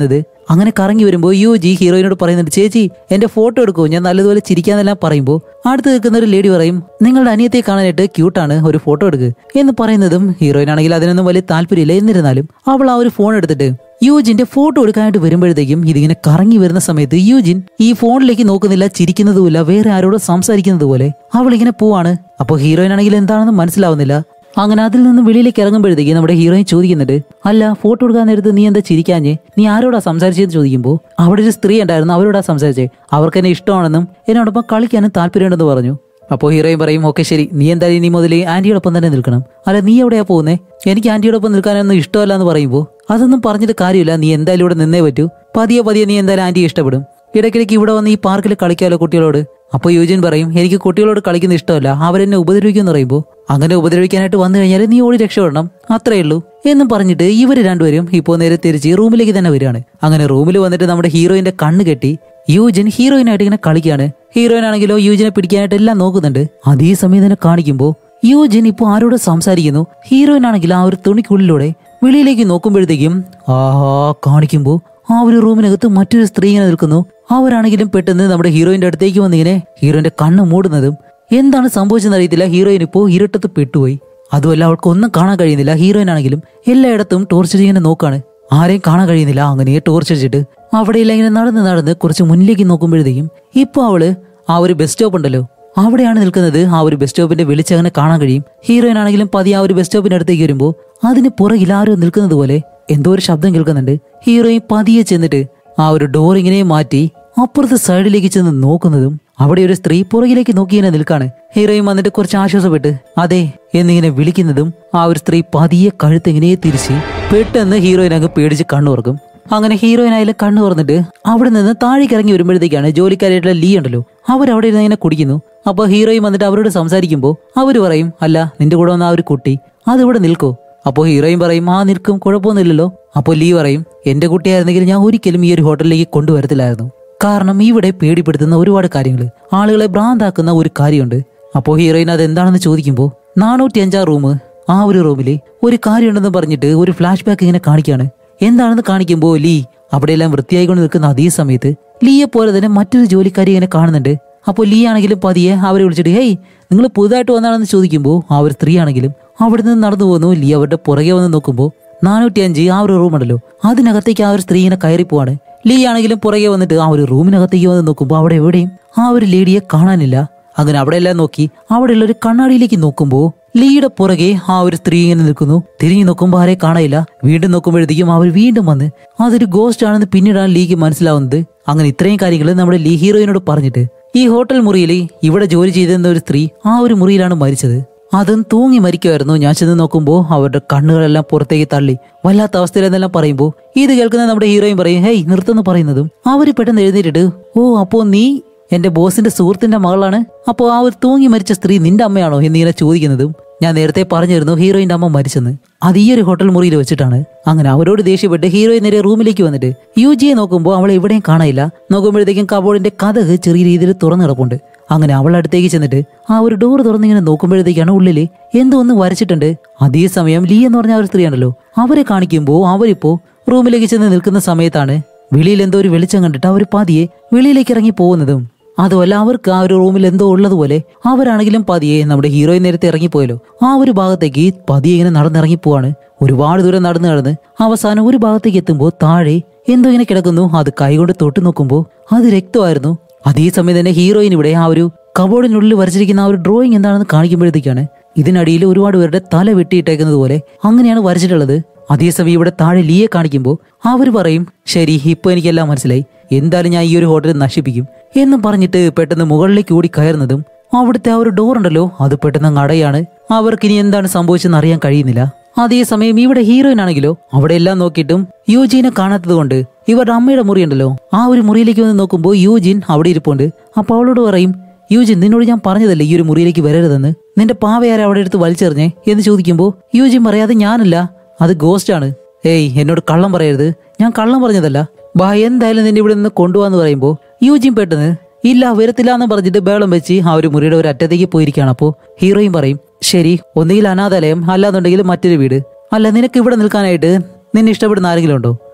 അങ്ങനെ കറങ്ങി വരുമ്പോൾ യു ജി ഹീറോയിനോട് പറയുന്നുണ്ട് ചേച്ചി എന്റെ ഫോട്ടോ എടുക്കൂ ഞാൻ നല്ലതുപോലെ ചിരിക്കാന്നെല്ലാം പറയുമ്പോൾ അടുത്ത് നിൽക്കുന്ന ഒരു ലേഡി പറയും നിങ്ങളുടെ അനിയത്തെ കാണാനായിട്ട് ക്യൂട്ടാണ് ഒരു ഫോട്ടോ എടുക്ക് എന്ന് പറയുന്നതും ഹീറോയിൻ ആണെങ്കിൽ അതിനൊന്നും വലിയ താല്പര്യമില്ല എന്നിരുന്നാലും അവൾ ആ ഒരു ഫോൺ എടുത്തിട്ട് യൂജിന്റെ ഫോട്ടോ എടുക്കാനായിട്ട് വരുമ്പോഴത്തേക്കും ഇതിങ്ങനെ കറങ്ങി വരുന്ന സമയത്ത് യൂജിൻ ഈ ഫോണിലേക്ക് നോക്കുന്നില്ല ചിരിക്കുന്നതുമില്ല വേറെ ആരോടും സംസാരിക്കുന്നത് പോലെ അവൾ ഇങ്ങനെ പോവാണ് അപ്പോൾ ഹീറോയിൻ ആണെങ്കിൽ എന്താണെന്ന് മനസ്സിലാവുന്നില്ല അങ്ങനെ അതിൽ നിന്ന് വെളിയിലേക്ക് ഇറങ്ങുമ്പോഴത്തേക്ക് നമ്മുടെ ഹീറോയിൻ ചോദിക്കുന്നുണ്ട് അല്ല ഫോട്ടോ എടുക്കാൻ നേരത്ത് നീ എന്താ ചിരിക്കാഞ്ഞേ നീ ആരോടാ സംസാരിച്ചതെന്ന് ചോദിക്കുമ്പോൾ അവിടെ ഒരു സ്ത്രീ ഉണ്ടായിരുന്നു അവരോടാ സംസാരിച്ചേ അവർക്ക് എന്നെ ഇഷ്ടമാണെന്നും എന്നോടൊപ്പം കളിക്കാനും താല്പര്യമുണ്ടെന്ന് പറഞ്ഞു അപ്പോൾ ഹീറോയിൻ പറയും ഓക്കെ ശരി നീ എന്തായാലും ഇനി മുതൽ ആന്റിയോടൊപ്പം തന്നെ നിൽക്കണം അല്ല നീ എവിടെയാ പോകുന്നേ എനിക്ക് ആന്റിയോടൊപ്പം നിൽക്കാനൊന്നും ഇഷ്ടമല്ല എന്ന് പറയുമ്പോൾ അതൊന്നും പറഞ്ഞിട്ട് കാര്യമില്ല നീ എന്തായാലും ഇവിടെ നിന്നേ പറ്റൂ പതിയെ പതിയെ നീ എന്തായാലും ആന്റിയെ ഇഷ്ടപ്പെടും ഇടയ്ക്കിടയ്ക്ക് ഇവിടെ വന്ന് ഈ പാർക്കിൽ കളിക്കാമല്ലോ കുട്ടികളോട് അപ്പോൾ യൂജിൻ പറയും എനിക്ക് കുട്ടികളോട് കളിക്കുന്ന ഇഷ്ടമല്ല അവരെന്നെ ഉപദ്രവിക്കും എന്ന് പറയുമ്പോൾ അങ്ങനെ ഉപദ്രവിക്കാനായിട്ട് വന്നു കഴിഞ്ഞാൽ നീ ഓടി രക്ഷപ്പെടണം അത്രേ ഉള്ളൂ എന്നും പറഞ്ഞിട്ട് ഇവര് രണ്ടുപേരും ഇപ്പോൾ നേരെ തിരിച്ച് റൂമിലേക്ക് തന്നെ വരികയാണ് അങ്ങനെ റൂമിൽ വന്നിട്ട് നമ്മുടെ ഹീറോയിന്റെ കണ്ണ് കെട്ടി യൂജിൻ ഹീറോയിനായിട്ട് ഇങ്ങനെ കളിക്കുകയാണ് ഹീറോയിൻ ആണെങ്കിലോ യൂജിനെ പിടിക്കാനായിട്ട് എല്ലാം നോക്കുന്നുണ്ട് അതേ സമയം തന്നെ കാണിക്കുമ്പോൾ യൂജിൻ ഇപ്പോൾ ആരോട് സംസാരിക്കുന്നു ഹീറോയിൻ ആണെങ്കിൽ ആ ഒരു തുണിക്കുള്ളിലൂടെ വെളിയിലേക്ക് നോക്കുമ്പോഴത്തേക്കും ആഹാ കാണിക്കുമ്പോൾ ആ ഒരു റൂമിനകത്ത് മറ്റൊരു സ്ത്രീ ഇങ്ങനെ നിൽക്കുന്നു അവരാണെങ്കിലും പെട്ടെന്ന് നമ്മുടെ ഹീറോയിന്റെ അടുത്തേക്ക് വന്നിങ്ങനെ ഹീറോയിന്റെ കണ്ണ് മൂടുന്നതും എന്താണ് സംഭവിച്ചെന്ന് അറിയത്തില്ല ഹീറോയിൻ ഇപ്പോൾ ഇരുട്ടത്ത് പെട്ടുപോയി അതുമല്ല അവൾക്ക് ഒന്നും കാണാൻ കഴിയുന്നില്ല ഹീറോയിൻ ആണെങ്കിലും എല്ലായിടത്തും ടോർച്ച് ഇങ്ങനെ നോക്കാണ് ആരെയും കാണാൻ കഴിയുന്നില്ല അങ്ങനെ ടോർച്ച് അടിച്ചിട്ട് അവിടെയെല്ലാം ഇങ്ങനെ നടന്ന് നടന്ന് കുറച്ച് മുന്നിലേക്ക് നോക്കുമ്പോഴത്തേക്കും ഇപ്പോൾ അവള് ആ ഒരു ബസ് സ്റ്റോപ്പ് ഉണ്ടല്ലോ അവിടെയാണ് നിൽക്കുന്നത് ആ ഒരു ബസ് സ്റ്റോപ്പിന്റെ വെളിച്ചം അങ്ങനെ കാണാൻ കഴിയും ഹീറോയിൻ ആണെങ്കിലും പതി ആ ഒരു ബസ് സ്റ്റോപ്പിന്റെ അടുത്തേക്ക് വരുമ്പോൾ അതിന് പുറകിൽ ആരോ നിൽക്കുന്നത് പോലെ എന്തോ ഒരു ശബ്ദം കേൾക്കുന്നുണ്ട് ഹീറോയിൻ പതിയെ ചെന്നിട്ട് ആ ഒരു ഡോർ ഇങ്ങനെ മാറ്റി അപ്പുറത്തെ സൈഡിലേക്ക് ചെന്ന് നോക്കുന്നതും അവിടെ ഒരു സ്ത്രീ പുറകിലേക്ക് നോക്കി ഇങ്ങനെ നിൽക്കാണ് ഹീറോയിൻ വന്നിട്ട് കുറച്ച് ആശ്വാസപ്പെട്ട് അതെ എന്നിങ്ങനെ വിളിക്കുന്നതും ആ ഒരു സ്ത്രീ പതിയെ കഴുത്ത് ഇങ്ങനെ തിരിച്ച് പെട്ടെന്ന് ഹീറോയിൻ അങ്ങ് പേടിച്ച് കണ്ണു തുറക്കും അങ്ങനെ ഹീറോയിൻ ആയാലും കണ്ണു തുറന്നിട്ട് അവിടെ നിന്ന് താഴേക്ക് ഇറങ്ങി വരുമ്പോഴത്തേക്കാണ് ജോലിക്കാരായിട്ടുള്ള ലീ ഉണ്ടല്ലോ അവരവിടെ ഇരുന്ന് ഇങ്ങനെ കുടിക്കുന്നു അപ്പൊ ഹീറോയിൻ വന്നിട്ട് അവരോട് സംസാരിക്കുമ്പോൾ അവര് പറയും അല്ല നിന്റെ കൂടെ വന്ന ആ ഒരു കുട്ടി അതിവിടെ നിൽക്കോ അപ്പോൾ ഹീറോയിൻ പറയും ആ നിൽക്കും കുഴപ്പമൊന്നുമില്ലല്ലോ അപ്പോൾ ലീ പറയും എന്റെ കുട്ടിയായിരുന്നെങ്കിൽ ഞാൻ ഒരിക്കലും ഈ ഒരു ഹോട്ടലിലേക്ക് കൊണ്ടുവരത്തില്ലായിരുന്നു കാരണം ഇവിടെ പേടിപ്പെടുത്തുന്ന ഒരുപാട് കാര്യങ്ങൾ ആളുകളെ ഭ്രാന്താക്കുന്ന ഒരു കാര്യമുണ്ട് അപ്പോൾ ഹീറോയിൻ അത് എന്താണെന്ന് ചോദിക്കുമ്പോൾ നാനൂറ്റി അഞ്ചാം റൂം ആ ഒരു റൂമിൽ ഒരു കാര്യമുണ്ടെന്ന് പറഞ്ഞിട്ട് ഒരു ഫ്ലാഷ് ബാക്ക് ഇങ്ങനെ കാണിക്കാണ് എന്താണെന്ന് കാണിക്കുമ്പോൾ ലീ അവിടെയെല്ലാം വൃത്തിയായിക്കൊണ്ട് നിൽക്കുന്ന അതേ സമയത്ത് ലീയെ പോലെ തന്നെ മറ്റൊരു ജോലിക്കാരി ഇങ്ങനെ കാണുന്നുണ്ട് അപ്പോൾ ലീ ആണെങ്കിലും പതിയെ അവരെ വിളിച്ചിട്ട് ഹേയ് നിങ്ങൾ പുതുതായിട്ട് വന്നാണെന്ന് ചോദിക്കുമ്പോൾ ആ ഒരു സ്ത്രീ ആണെങ്കിലും അവിടെ നിന്ന് നടന്നു പോകുന്നു ലീ അവരുടെ പുറകെ വന്ന് നോക്കുമ്പോൾ നാനൂറ്റി അഞ്ച് ആ ഒരു റൂം ഉണ്ടല്ലോ അതിനകത്തേക്ക് ആ ഒരു സ്ത്രീ ഇങ്ങനെ കയറി പോവാണ് ലീ ആണെങ്കിലും പുറകെ വന്നിട്ട് ആ ഒരു റൂമിനകത്തേക്ക് വന്ന് നോക്കുമ്പോൾ അവിടെ എവിടെയും ആ ഒരു ലേഡിയെ കാണാനില്ല അങ്ങനെ അവിടെ എല്ലാം നോക്കി അവിടെയുള്ള ഒരു കണ്ണാടിയിലേക്ക് നോക്കുമ്പോൾ ലീയുടെ പുറകെ ആ ഒരു സ്ത്രീ ഇങ്ങനെ നിൽക്കുന്നു തിരിഞ്ഞു നോക്കുമ്പോൾ ആരെ കാണാനില്ല വീണ്ടും നോക്കുമ്പോഴത്തേക്കും അവർ വീണ്ടും വന്ന് അതൊരു ഗോസ്റ്റ് ആണെന്ന് പിന്നീടാണ് ലീക്ക് മനസ്സിലാവുന്നത് അങ്ങനെ ഇത്രയും കാര്യങ്ങൾ നമ്മുടെ ലീ ഹീറോയിനോട് പറഞ്ഞിട്ട് ഈ ഹോട്ടൽ മുറിയിൽ ഇവിടെ ജോലി ചെയ്തിരുന്ന ഒരു സ്ത്രീ ആ ഒരു മുറിയിലാണ് മരിച്ചത് അതും തൂങ്ങി മരിക്കുമായിരുന്നു ഞാൻ ചെന്ന് നോക്കുമ്പോൾ അവരുടെ കണ്ണുകളെല്ലാം പുറത്തേക്ക് തള്ളി വല്ലാത്ത അവസ്ഥയിലെന്നെല്ലാം പറയുമ്പോൾ ഇത് കേൾക്കുന്ന നമ്മുടെ ഹീറോയിൻ പറയും ഹേയ് നിർത്തുന്നു പറയുന്നതും അവര് പെട്ടെന്ന് എഴുന്നേറ്റിട്ട് ഓ അപ്പോ നീ എന്റെ ബോസിന്റെ സുഹൃത്തിന്റെ മകളാണ് അപ്പോൾ ആ ഒരു തൂങ്ങി മരിച്ച സ്ത്രീ നിന്റെ അമ്മയാണോ എന്നിങ്ങനെ ചോദിക്കുന്നതും ഞാൻ നേരത്തെ പറഞ്ഞിരുന്നു ഹീറോയിന്റെ അമ്മ മരിച്ചെന്ന് അത് ഈ ഒരു ഹോട്ടൽ മുറിയിൽ വെച്ചിട്ടാണ് അങ്ങനെ അവരോട് ദേഷ്യപ്പെട്ട് ഹീറോയിൻ നേരെ റൂമിലേക്ക് വന്നിട്ട് യു ജിയെ നോക്കുമ്പോൾ അവളെ എവിടെയും കാണാനില്ല നോക്കുമ്പോഴത്തേക്കും കബോർഡിന്റെ കഥക് ചെറിയ രീതിയിൽ തുറന്നു കിടപ്പുണ്ട് അങ്ങനെ അവളുടെ അടുത്തേക്ക് ചെന്നിട്ട് ആ ഒരു ഡോർ തുറന്നിങ്ങനെ നോക്കുമ്പോഴത്തേക്കാണ് ഉള്ളില് എന്തോ ഒന്ന് വരച്ചിട്ടുണ്ട് അതേസമയം ലീ എന്ന് പറഞ്ഞ ആ ഒരു സ്ത്രീയാണല്ലോ അവരെ കാണിക്കുമ്പോൾ അവരിപ്പോ റൂമിലേക്ക് ചെന്ന് നിൽക്കുന്ന സമയത്താണ് വെളിയിൽ എന്തോ ഒരു വെളിച്ചം കണ്ടിട്ട് അവർ പതിയെ വെളിയിലേക്ക് ഇറങ്ങി പോകുന്നതും അതുമല്ല അവർക്ക് ആ ഒരു റൂമിൽ എന്തോ ഉള്ളതുപോലെ അവരാണെങ്കിലും പതിയെ നമ്മുടെ ഹീറോയിൻ നേരത്തെ ഇറങ്ങിപ്പോയല്ലോ ആ ഒരു ഭാഗത്തേക്ക് പതിയെ ഇങ്ങനെ നടന്നിറങ്ങി പോവാണ് ഒരുപാട് ദൂരം നടന്ന് നടന്ന് അവസാനം ഒരു ഭാഗത്തേക്ക് എത്തുമ്പോൾ താഴെ എന്തോ ഇങ്ങനെ കിടക്കുന്നു അത് കൈകൊണ്ട് തൊട്ട് നോക്കുമ്പോൾ അത് രക്തമായിരുന്നു അതേസമയം തന്നെ ഹീറോയിൻ ഇവിടെ ആ ഒരു കബോർഡിനുള്ളിൽ വരച്ചിരിക്കുന്ന ആ ഒരു ഡ്രോയിങ് എന്താണെന്ന് കാണിക്കുമ്പോഴത്തേക്കാണ് ഇതിനടിയിൽ ഒരുപാട് പേരുടെ തല വെട്ടിയിട്ടേക്കുന്നത് പോലെ അങ്ങനെയാണ് വരച്ചിട്ടുള്ളത് അതേസമയം ഇവിടെ താഴെ ലീയെ കാണിക്കുമ്പോൾ അവർ പറയും ശരി ഇപ്പൊ എനിക്കെല്ലാം മനസ്സിലായി എന്തായാലും ഞാൻ ഈ ഒരു ഹോട്ടൽ നശിപ്പിക്കും എന്ന് പറഞ്ഞിട്ട് പെട്ടെന്ന് മുകളിലേക്ക് ഓടി കയറുന്നതും അവിടുത്തെ ആ ഒരു ഡോർ ഉണ്ടല്ലോ അത് പെട്ടെന്ന് അങ്ങ് അടയാണ് അവർക്ക് ഇനി എന്താണ് സംഭവിച്ചെന്ന് അറിയാൻ കഴിയുന്നില്ല അതേസമയം ഇവിടെ ഹീറോയിൻ ആണെങ്കിലോ അവിടെ എല്ലാം നോക്കിയിട്ടും യൂജീനെ കാണാത്തത് കൊണ്ട് ഇവരുടെ അമ്മയുടെ മുറി ഉണ്ടല്ലോ ആ ഒരു മുറിയിലേക്ക് വന്ന് നോക്കുമ്പോൾ യൂജിൻ അവിടെ ഇരിപ്പുണ്ട് അപ്പൊ അവളോട് പറയും യൂജിൻ നിന്നോട് ഞാൻ പറഞ്ഞതല്ലേ ഈ ഒരു മുറിയിലേക്ക് വരരുതെന്ന് നിന്റെ പാവയാരെ അവിടെ എടുത്ത് വലിച്ചെറിഞ്ഞേ എന്ന് ചോദിക്കുമ്പോൾ യൂജിൻ പറയാതെ ഞാനല്ല അത് ഗോസ്റ്റ് ആണ് ഏയ് എന്നോട് കള്ളം പറയരുത് ഞാൻ കള്ളം പറഞ്ഞതല്ല ബാ എന്തായാലും നിന്നെ ഇവിടെ നിന്ന് കൊണ്ടുപോകാന്ന് പറയുമ്പോൾ യൂജിൻ പെട്ടെന്ന് ഇല്ല വരത്തില്ല എന്ന് പറഞ്ഞിട്ട് ബേളം വെച്ച് ആ ഒരു മുറിയുടെ ഒരു അറ്റത്തേക്ക് പോയിരിക്കുകയാണ് അപ്പോൾ ഹീറോയും പറയും ശരി ഒന്നുകിൽ അനാഥാലയം അല്ലാന്നുണ്ടെങ്കിൽ മറ്റൊരു വീട് അല്ല നിനക്ക് ഇവിടെ നിൽക്കാനായിട്ട് നിന്നെ ഇഷ്ടപ്പെടുന്ന ആരെങ്കിലും ഉണ്ടോ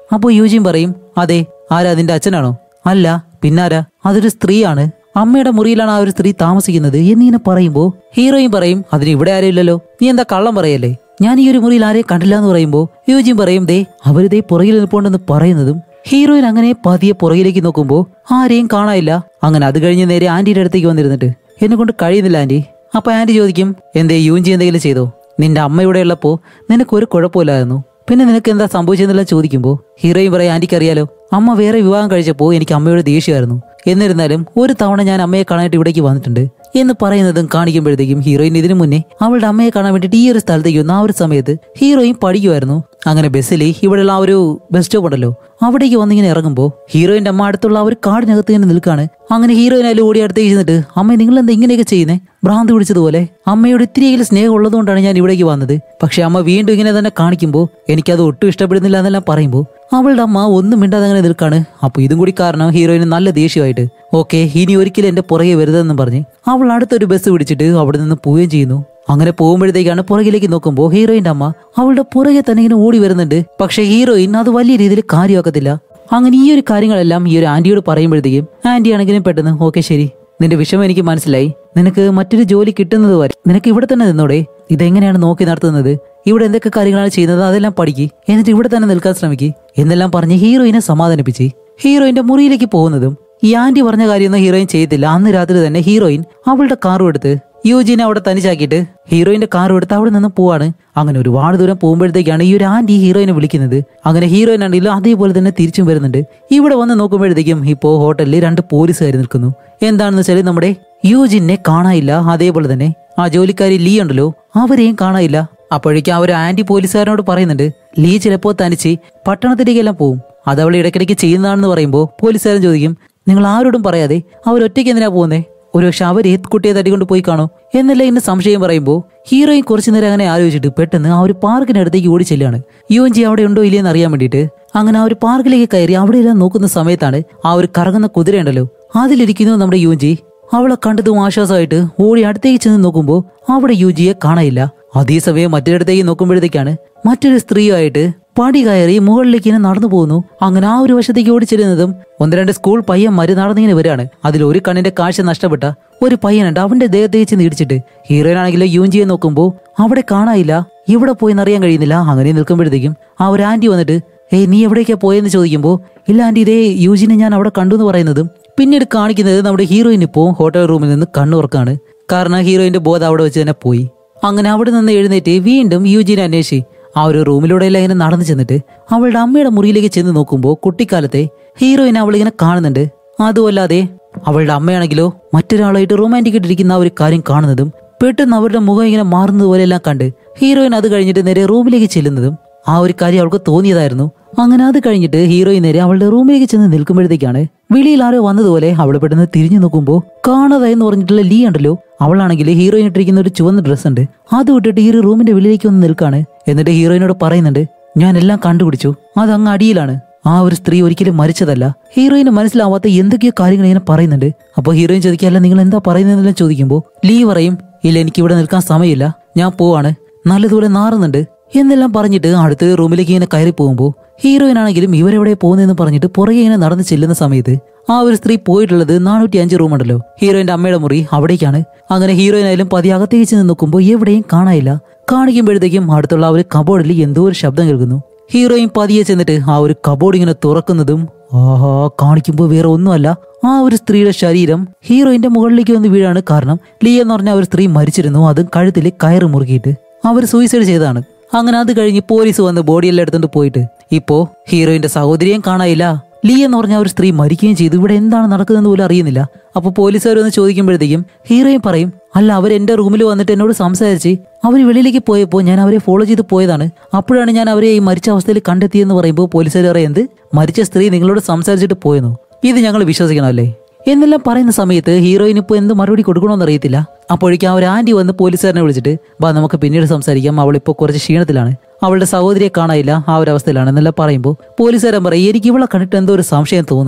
അപ്പോൾ യൂജിൻ പറയും അതെ ആരാ നിന്റെ അച്ഛനാണോ അല്ല പിന്നാരാ അതൊരു സ്ത്രീയാണ് അമ്മയുടെ മുറിയിലാണ് ആ ഒരു സ്ത്രീ താമസിക്കുന്നത് എന്നിങ്ങനെ പറയുമ്പോ ഹീറോയും പറയും അതിന് ഇവിടെ ആരും ഇല്ലല്ലോ നീ എന്താ കള്ളം പറയല്ലേ ഞാൻ ഈ ഒരു മുറിയിൽ ആരെയും കണ്ടില്ല എന്ന് പറയുമ്പോ യൂജിൻ പറയും ദേ അവര് ദേ പുറകിൽ നിൽപ്പുണ്ടെന്ന് പറയുന്നതും ഹീറോയിൻ അങ്ങനെ പതിയെ പുറകിലേക്ക് നോക്കുമ്പോ ആരെയും കാണാനില്ല അങ്ങനെ അത് കഴിഞ്ഞ് നേരെ ആന്റിയുടെ അടുത്തേക്ക് വന്നിരുന്നിട്ട് എന്നെ കൊണ്ട് കഴിയുന്നില്ല ആന്റി അപ്പൊ ആന്റി ചോദിക്കും എന്തേ യൂഞ്ചി എന്തെങ്കിലും ചെയ്തോ നിന്റെ അമ്മ ഇവിടെ ഉള്ളപ്പോ നിനക്കൊരു കുഴപ്പമില്ലായിരുന്നു പിന്നെ നിനക്ക് എന്താ സംഭവിച്ചെന്നെല്ലാം ചോദിക്കുമ്പോൾ ഹീറോയിൻ പറയാം ആന്റിക്ക് അറിയാലോ അമ്മ വേറെ വിവാഹം കഴിച്ചപ്പോൾ എനിക്ക് അമ്മയോട് ദേഷ്യമായിരുന്നു എന്നിരുന്നാലും ഒരു തവണ ഞാൻ അമ്മയെ കാണാനായിട്ട് ഇവിടേക്ക് വന്നിട്ടുണ്ട് എന്ന് പറയുന്നതും കാണിക്കുമ്പോഴത്തേക്കും ഹീറോയിൻ ഇതിനു മുന്നേ അവളുടെ അമ്മയെ കാണാൻ വേണ്ടിയിട്ട് ഈ ഒരു സ്ഥലത്തേക്ക് വന്ന ആ ഒരു സമയത്ത് ഹീറോയിൻ പഠിക്കുമായിരുന്നു അങ്ങനെ ബസ്സിൽ ഇവിടെയുള്ള ആ ഒരു ബസ് സ്റ്റോപ്പ് ഉണ്ടല്ലോ അവിടേക്ക് വന്നിങ്ങനെ ഇറങ്ങുമ്പോൾ ഹീറോയിന്റെ അമ്മ അടുത്തുള്ള ആ ഒരു കാടിനകത്ത് ഇങ്ങനെ നിൽക്കാണ് അങ്ങനെ ഹീറോയിൻ അതിൽ ഓടി അടുത്തേക്ക് ചെന്നിട്ട് അമ്മ നിങ്ങൾ എന്താ ഇങ്ങനെയൊക്കെ ചെയ്യുന്നേ ഭ്രാന്തി പിടിച്ചതുപോലെ അമ്മയോട് ഇത്തിരിയെങ്കിലും സ്നേഹം ഉള്ളതുകൊണ്ടാണ് ഞാൻ ഇവിടേക്ക് വന്നത് പക്ഷെ അമ്മ വീണ്ടും ഇങ്ങനെ തന്നെ കാണിക്കുമ്പോൾ എനിക്കത് ഒട്ടും ഇഷ്ടപ്പെടുന്നില്ല എന്നെല്ലാം പറയുമ്പോൾ അവളുടെ അമ്മ ഒന്നും മിണ്ടാതെ അങ്ങനെ നിൽക്കാണ് അപ്പൊ ഇതും കൂടി കാരണം ഹീറോയിന് നല്ല ദേഷ്യമായിട്ട് ഓക്കെ ഇനി ഒരിക്കലും എന്റെ പുറകെ വരുതെന്നും പറഞ്ഞ് അവൾ അടുത്തൊരു ബസ് പിടിച്ചിട്ട് അവിടെ നിന്ന് പോവുകയും ചെയ്യുന്നു അങ്ങനെ പോകുമ്പോഴത്തേക്കാണ് പുറകിലേക്ക് നോക്കുമ്പോൾ ഹീറോയിന്റെ അമ്മ അവളുടെ പുറകെ തന്നെ ഇങ്ങനെ ഓടി വരുന്നുണ്ട് പക്ഷെ ഹീറോയിൻ അത് വലിയ രീതിയിൽ കാര്യമാക്കത്തില്ല അങ്ങനെ ഈ ഒരു കാര്യങ്ങളെല്ലാം ഈ ഒരു ആന്റിയോട് പറയുമ്പോഴത്തേക്കും ആന്റി ആണെങ്കിലും പെട്ടെന്ന് ഓക്കെ ശരി നിന്റെ വിഷമം എനിക്ക് മനസ്സിലായി നിനക്ക് മറ്റൊരു ജോലി കിട്ടുന്നത് വരെ നിനക്ക് ഇവിടെ തന്നെ നിന്നോടെ ഇതെങ്ങനെയാണ് നോക്കി നടത്തുന്നത് ഇവിടെ എന്തൊക്കെ കാര്യങ്ങളാണ് ചെയ്യുന്നത് അതെല്ലാം പഠിക്ക് എന്നിട്ട് ഇവിടെ തന്നെ നിൽക്കാൻ ശ്രമിക്ക് എന്നെല്ലാം പറഞ്ഞ് ഹീറോയിനെ സമാധാനിപ്പിച്ച് ഹീറോയിന്റെ മുറിയിലേക്ക് പോകുന്നതും ഈ ആന്റി പറഞ്ഞ കാര്യമൊന്നും ഹീറോയിൻ ചെയ്യത്തില്ല അന്ന് രാത്രി തന്നെ ഹീറോയിൻ അവളുടെ കാറും എടുത്ത് യൂജിനെ അവിടെ തനിച്ചാക്കിയിട്ട് ഹീറോയിന്റെ കാറും എടുത്ത് അവിടെ നിന്ന് പോവാണ് അങ്ങനെ ഒരുപാട് ദൂരം പോകുമ്പോഴത്തേക്കാണ് ഈ ഒരു ആന്റി ഹീറോയിനെ വിളിക്കുന്നത് അങ്ങനെ ഹീറോയിൻ ആണെങ്കിലും അതേപോലെ തന്നെ തിരിച്ചും വരുന്നുണ്ട് ഇവിടെ വന്ന് നോക്കുമ്പോഴത്തേക്കും ഇപ്പോ ഹോട്ടലിൽ രണ്ട് പോലീസുകാർ നിൽക്കുന്നു എന്താണെന്ന് വെച്ചാൽ നമ്മുടെ യൂജിനെ കാണാനില്ല അതേപോലെ തന്നെ ആ ജോലിക്കാരി ലീ ഉണ്ടല്ലോ അവരെയും കാണാനില്ല അപ്പോഴേക്കും ആ ഒരു ആന്റി പോലീസുകാരനോട് പറയുന്നുണ്ട് ലീ ചിലപ്പോ തനിച്ച് പട്ടണത്തിലേക്കെല്ലാം പോവും അത് അവൾ ഇടയ്ക്കിടയ്ക്ക് ചെയ്യുന്നതാണെന്ന് പറയുമ്പോൾ പോലീസുകാരൻ ചോദിക്കും നിങ്ങൾ ആരോടും പറയാതെ അവർ ഒറ്റയ്ക്ക് എന്തിനാ പോകുന്നേ ഒരുപക്ഷെ അവര് കുട്ടിയെ തട്ടിക്കൊണ്ട് പോയി കാണോ എന്നല്ല ഇന്ന് സംശയം പറയുമ്പോൾ ഹീറോയിൻ കുറച്ചു നേരം അങ്ങനെ ആലോചിച്ചിട്ട് പെട്ടെന്ന് ആ ഒരു പാർക്കിനടുത്തേക്ക് ഓടി ചെല്ലാണ് യുവൻജി അവിടെ ഉണ്ടോ ഇല്ലയെന്ന് അറിയാൻ വേണ്ടിയിട്ട് അങ്ങനെ ആ ഒരു പാർക്കിലേക്ക് കയറി അവിടെയെല്ലാം നോക്കുന്ന സമയത്താണ് ആ ഒരു കറങ്ങുന്ന കുതിരയുണ്ടല്ലോ അതിലിരിക്കുന്നു നമ്മുടെ യുവൻജി അവളെ കണ്ടതും ആശ്വാസമായിട്ട് ഓടി അടുത്തേക്ക് ചെന്ന് നോക്കുമ്പോൾ അവിടെ യുജിയെ കാണാനില്ല അതേസമയം മറ്റൊരിടത്തേക്ക് നോക്കുമ്പോഴത്തേക്കാണ് മറ്റൊരു സ്ത്രീയായിട്ട് പടി കയറി മുകളിലേക്ക് ഇങ്ങനെ നടന്നു പോകുന്നു അങ്ങനെ ആ ഒരു വശത്തേക്ക് ഓടിച്ചിരുന്നതും ഒന്ന് രണ്ട് സ്കൂൾ പയ്യന്മാര് നടന്നിങ്ങനെ വരികയാണ് അതിൽ ഒരു കണ്ണിന്റെ കാഴ്ച നഷ്ടപ്പെട്ട ഒരു പയ്യനുണ്ട് അവന്റെ ദേഹത്തേക്ക് ചെന്ന് ഇടിച്ചിട്ട് ഹീറോയിൻ ആണെങ്കിൽ യൂഞ്ചിയെ നോക്കുമ്പോൾ അവിടെ കാണാനില്ല ഇവിടെ പോയി അറിയാൻ കഴിയുന്നില്ല അങ്ങനെ നിൽക്കുമ്പോഴത്തേക്കും ആ ഒരു ആന്റി വന്നിട്ട് ഏയ് നീ എവിടേക്കാ പോയെന്ന് ചോദിക്കുമ്പോൾ ഇല്ല ആന്റി ഇതേ യൂജിനെ ഞാൻ അവിടെ കണ്ടു എന്ന് പറയുന്നതും പിന്നീട് കാണിക്കുന്നത് നമ്മുടെ ഹീറോയിൻ ഇപ്പോൾ ഹോട്ടൽ റൂമിൽ നിന്ന് കണ്ണുറക്കാണ് കാരണം ഹീറോയിന്റെ ബോധം അവിടെ വെച്ച് തന്നെ പോയി അങ്ങനെ അവിടെ നിന്ന് എഴുന്നേറ്റ് വീണ്ടും യൂജിനെ അന്വേഷിച്ച് ആ ഒരു റൂമിലൂടെ എല്ലാം ഇങ്ങനെ നടന്നു ചെന്നിട്ട് അവളുടെ അമ്മയുടെ മുറിയിലേക്ക് ചെന്ന് നോക്കുമ്പോൾ കുട്ടിക്കാലത്തെ ഹീറോയിനെ അവൾ ഇങ്ങനെ കാണുന്നുണ്ട് അതുമല്ലാതെ അവളുടെ അമ്മയാണെങ്കിലോ മറ്റൊരാളായിട്ട് റൊമാൻറ്റിക് ഇട്ടിരിക്കുന്ന ആ ഒരു കാര്യം കാണുന്നതും പെട്ടെന്ന് അവരുടെ മുഖം ഇങ്ങനെ മാറുന്നത് പോലെയെല്ലാം കണ്ട് ഹീറോയിൻ അത് കഴിഞ്ഞിട്ട് നേരെ റൂമിലേക്ക് ചെല്ലുന്നതും ആ ഒരു കാര്യം അവൾക്ക് തോന്നിയതായിരുന്നു അങ്ങനെ അത് കഴിഞ്ഞിട്ട് ഹീറോയിൻ നേരെ അവളുടെ റൂമിലേക്ക് ചെന്ന് നിൽക്കുമ്പോഴത്തേക്കാണ് വെളിയിൽ ആരോ വന്നതുപോലെ അവൾ പെട്ടെന്ന് തിരിഞ്ഞു നോക്കുമ്പോൾ കാണാതെ എന്ന് പറഞ്ഞിട്ടുള്ള ലീ ഉണ്ടല്ലോ അവളാണെങ്കിൽ ഹീറോയിൻ ഇട്ടിരിക്കുന്ന ഒരു ചുവന്ന ഡ്രസ്സ് ഉണ്ട് അത് വിട്ടിട്ട് ഈ ഒരു റൂമിന്റെ വെളിയിലേക്ക് വന്ന് നിൽക്കാണ് എന്നിട്ട് ഹീറോയിനോട് പറയുന്നുണ്ട് ഞാൻ എല്ലാം കണ്ടുപിടിച്ചു അത് അങ്ങ് അടിയിലാണ് ആ ഒരു സ്ത്രീ ഒരിക്കലും മരിച്ചതല്ല ഹീറോയിന് മനസ്സിലാവാത്ത എന്തൊക്കെയോ കാര്യങ്ങൾ ഇങ്ങനെ പറയുന്നുണ്ട് അപ്പോൾ ഹീറോയിൻ ചോദിക്കാല്ല നിങ്ങൾ എന്താ പറയുന്നതെന്നെല്ലാം ചോദിക്കുമ്പോൾ ലീ പറയും ഇല്ല എനിക്ക് ഇവിടെ നിൽക്കാൻ സമയമില്ല ഞാൻ പോവാണ് നല്ലതുപോലെ നാറുന്നുണ്ട് എന്നെല്ലാം പറഞ്ഞിട്ട് അടുത്ത റൂമിലേക്ക് ഇങ്ങനെ കയറി പോകുമ്പോൾ ഹീറോയിൻ ആണെങ്കിലും ഇവരെവിടെ പോകുന്നതെന്ന് പറഞ്ഞിട്ട് പുറകെ ഇങ്ങനെ നടന്ന് ചെല്ലുന്ന സമയത്ത് ആ ഒരു സ്ത്രീ പോയിട്ടുള്ളത് നാനൂറ്റി അഞ്ച് റൂം ഉണ്ടല്ലോ ഹീറോയിന്റെ അമ്മയുടെ മുറി അവിടേക്കാണ് അങ്ങനെ ഹീറോയിൻ ആയാലും പതി അകത്തേക്ക് ചെന്ന് നോക്കുമ്പോൾ എവിടെയും കാണാനില്ല കാണിക്കുമ്പോഴത്തേക്കും അടുത്തുള്ള ആ ഒരു കബോർഡിൽ എന്തോ ഒരു ശബ്ദം കേൾക്കുന്നു ഹീറോയിൻ പതിയെ ചെന്നിട്ട് ആ ഒരു കബോർഡ് ഇങ്ങനെ തുറക്കുന്നതും ആഹാ കാണിക്കുമ്പോൾ വേറെ ഒന്നുമല്ല ആ ഒരു സ്ത്രീയുടെ ശരീരം ഹീറോയിന്റെ മുകളിലേക്ക് വന്ന് വീഴാണ് കാരണം ലീ എന്ന് പറഞ്ഞ ആ ഒരു സ്ത്രീ മരിച്ചിരുന്നു അതും കഴുത്തിൽ കയറ് മുറുകിയിട്ട് അവർ സൂയിസൈഡ് ചെയ്തതാണ് അങ്ങനെ അത് കഴിഞ്ഞ് പോലീസ് വന്ന് ബോഡിയെല്ലാം എടുത്തോണ്ട് പോയിട്ട് ഇപ്പോ ഹീറോയിന്റെ സഹോദരിയും കാണാനില്ല ലീ എന്ന് പറഞ്ഞ ആ ഒരു സ്ത്രീ മരിക്കുകയും ചെയ്തു ഇവിടെ എന്താണ് നടക്കുന്നതെന്ന് പോലും അറിയുന്നില്ല അപ്പൊ പോലീസുകാർ വന്ന് ചോദിക്കുമ്പോഴത്തേക്കും ഹീറോയും പറയും അല്ല അവർ എന്റെ റൂമിൽ വന്നിട്ട് എന്നോട് സംസാരിച്ച് അവർ വെളിയിലേക്ക് പോയപ്പോൾ ഞാൻ അവരെ ഫോളോ ചെയ്ത് പോയതാണ് അപ്പോഴാണ് ഞാൻ അവരെ ഈ മരിച്ച അവസ്ഥയിൽ കണ്ടെത്തിയെന്ന് പറയുമ്പോൾ പോലീസുകാർ പറയും എന്ത് മരിച്ച സ്ത്രീ നിങ്ങളോട് സംസാരിച്ചിട്ട് പോയെന്നു ഇത് ഞങ്ങൾ വിശ്വസിക്കണമല്ലേ എന്നെല്ലാം പറയുന്ന സമയത്ത് ഹീറോയിൻ ഇപ്പോൾ എന്ത് മറുപടി കൊടുക്കണമെന്ന് അറിയത്തില്ല അപ്പോഴേക്കും ആ ഒരു ആന്റി വന്ന് പോലീസുകാരനെ വിളിച്ചിട്ട് ബാ നമുക്ക് പിന്നീട് സംസാരിക്കാം അവൾ ഇപ്പോൾ കുറച്ച് ക്ഷീണത്തിലാണ് അവളുടെ സഹോദരിയെ കാണാനില്ല ആ ഒരു അവസ്ഥയിലാണ് എന്നെല്ലാം പറയുമ്പോൾ പോലീസുകാരൻ പറയും എനിക്ക് ഇവളെ കണ്ടിട്ട് എന്തോ ഒരു സംശയം തോന്നുന്നുണ്ട്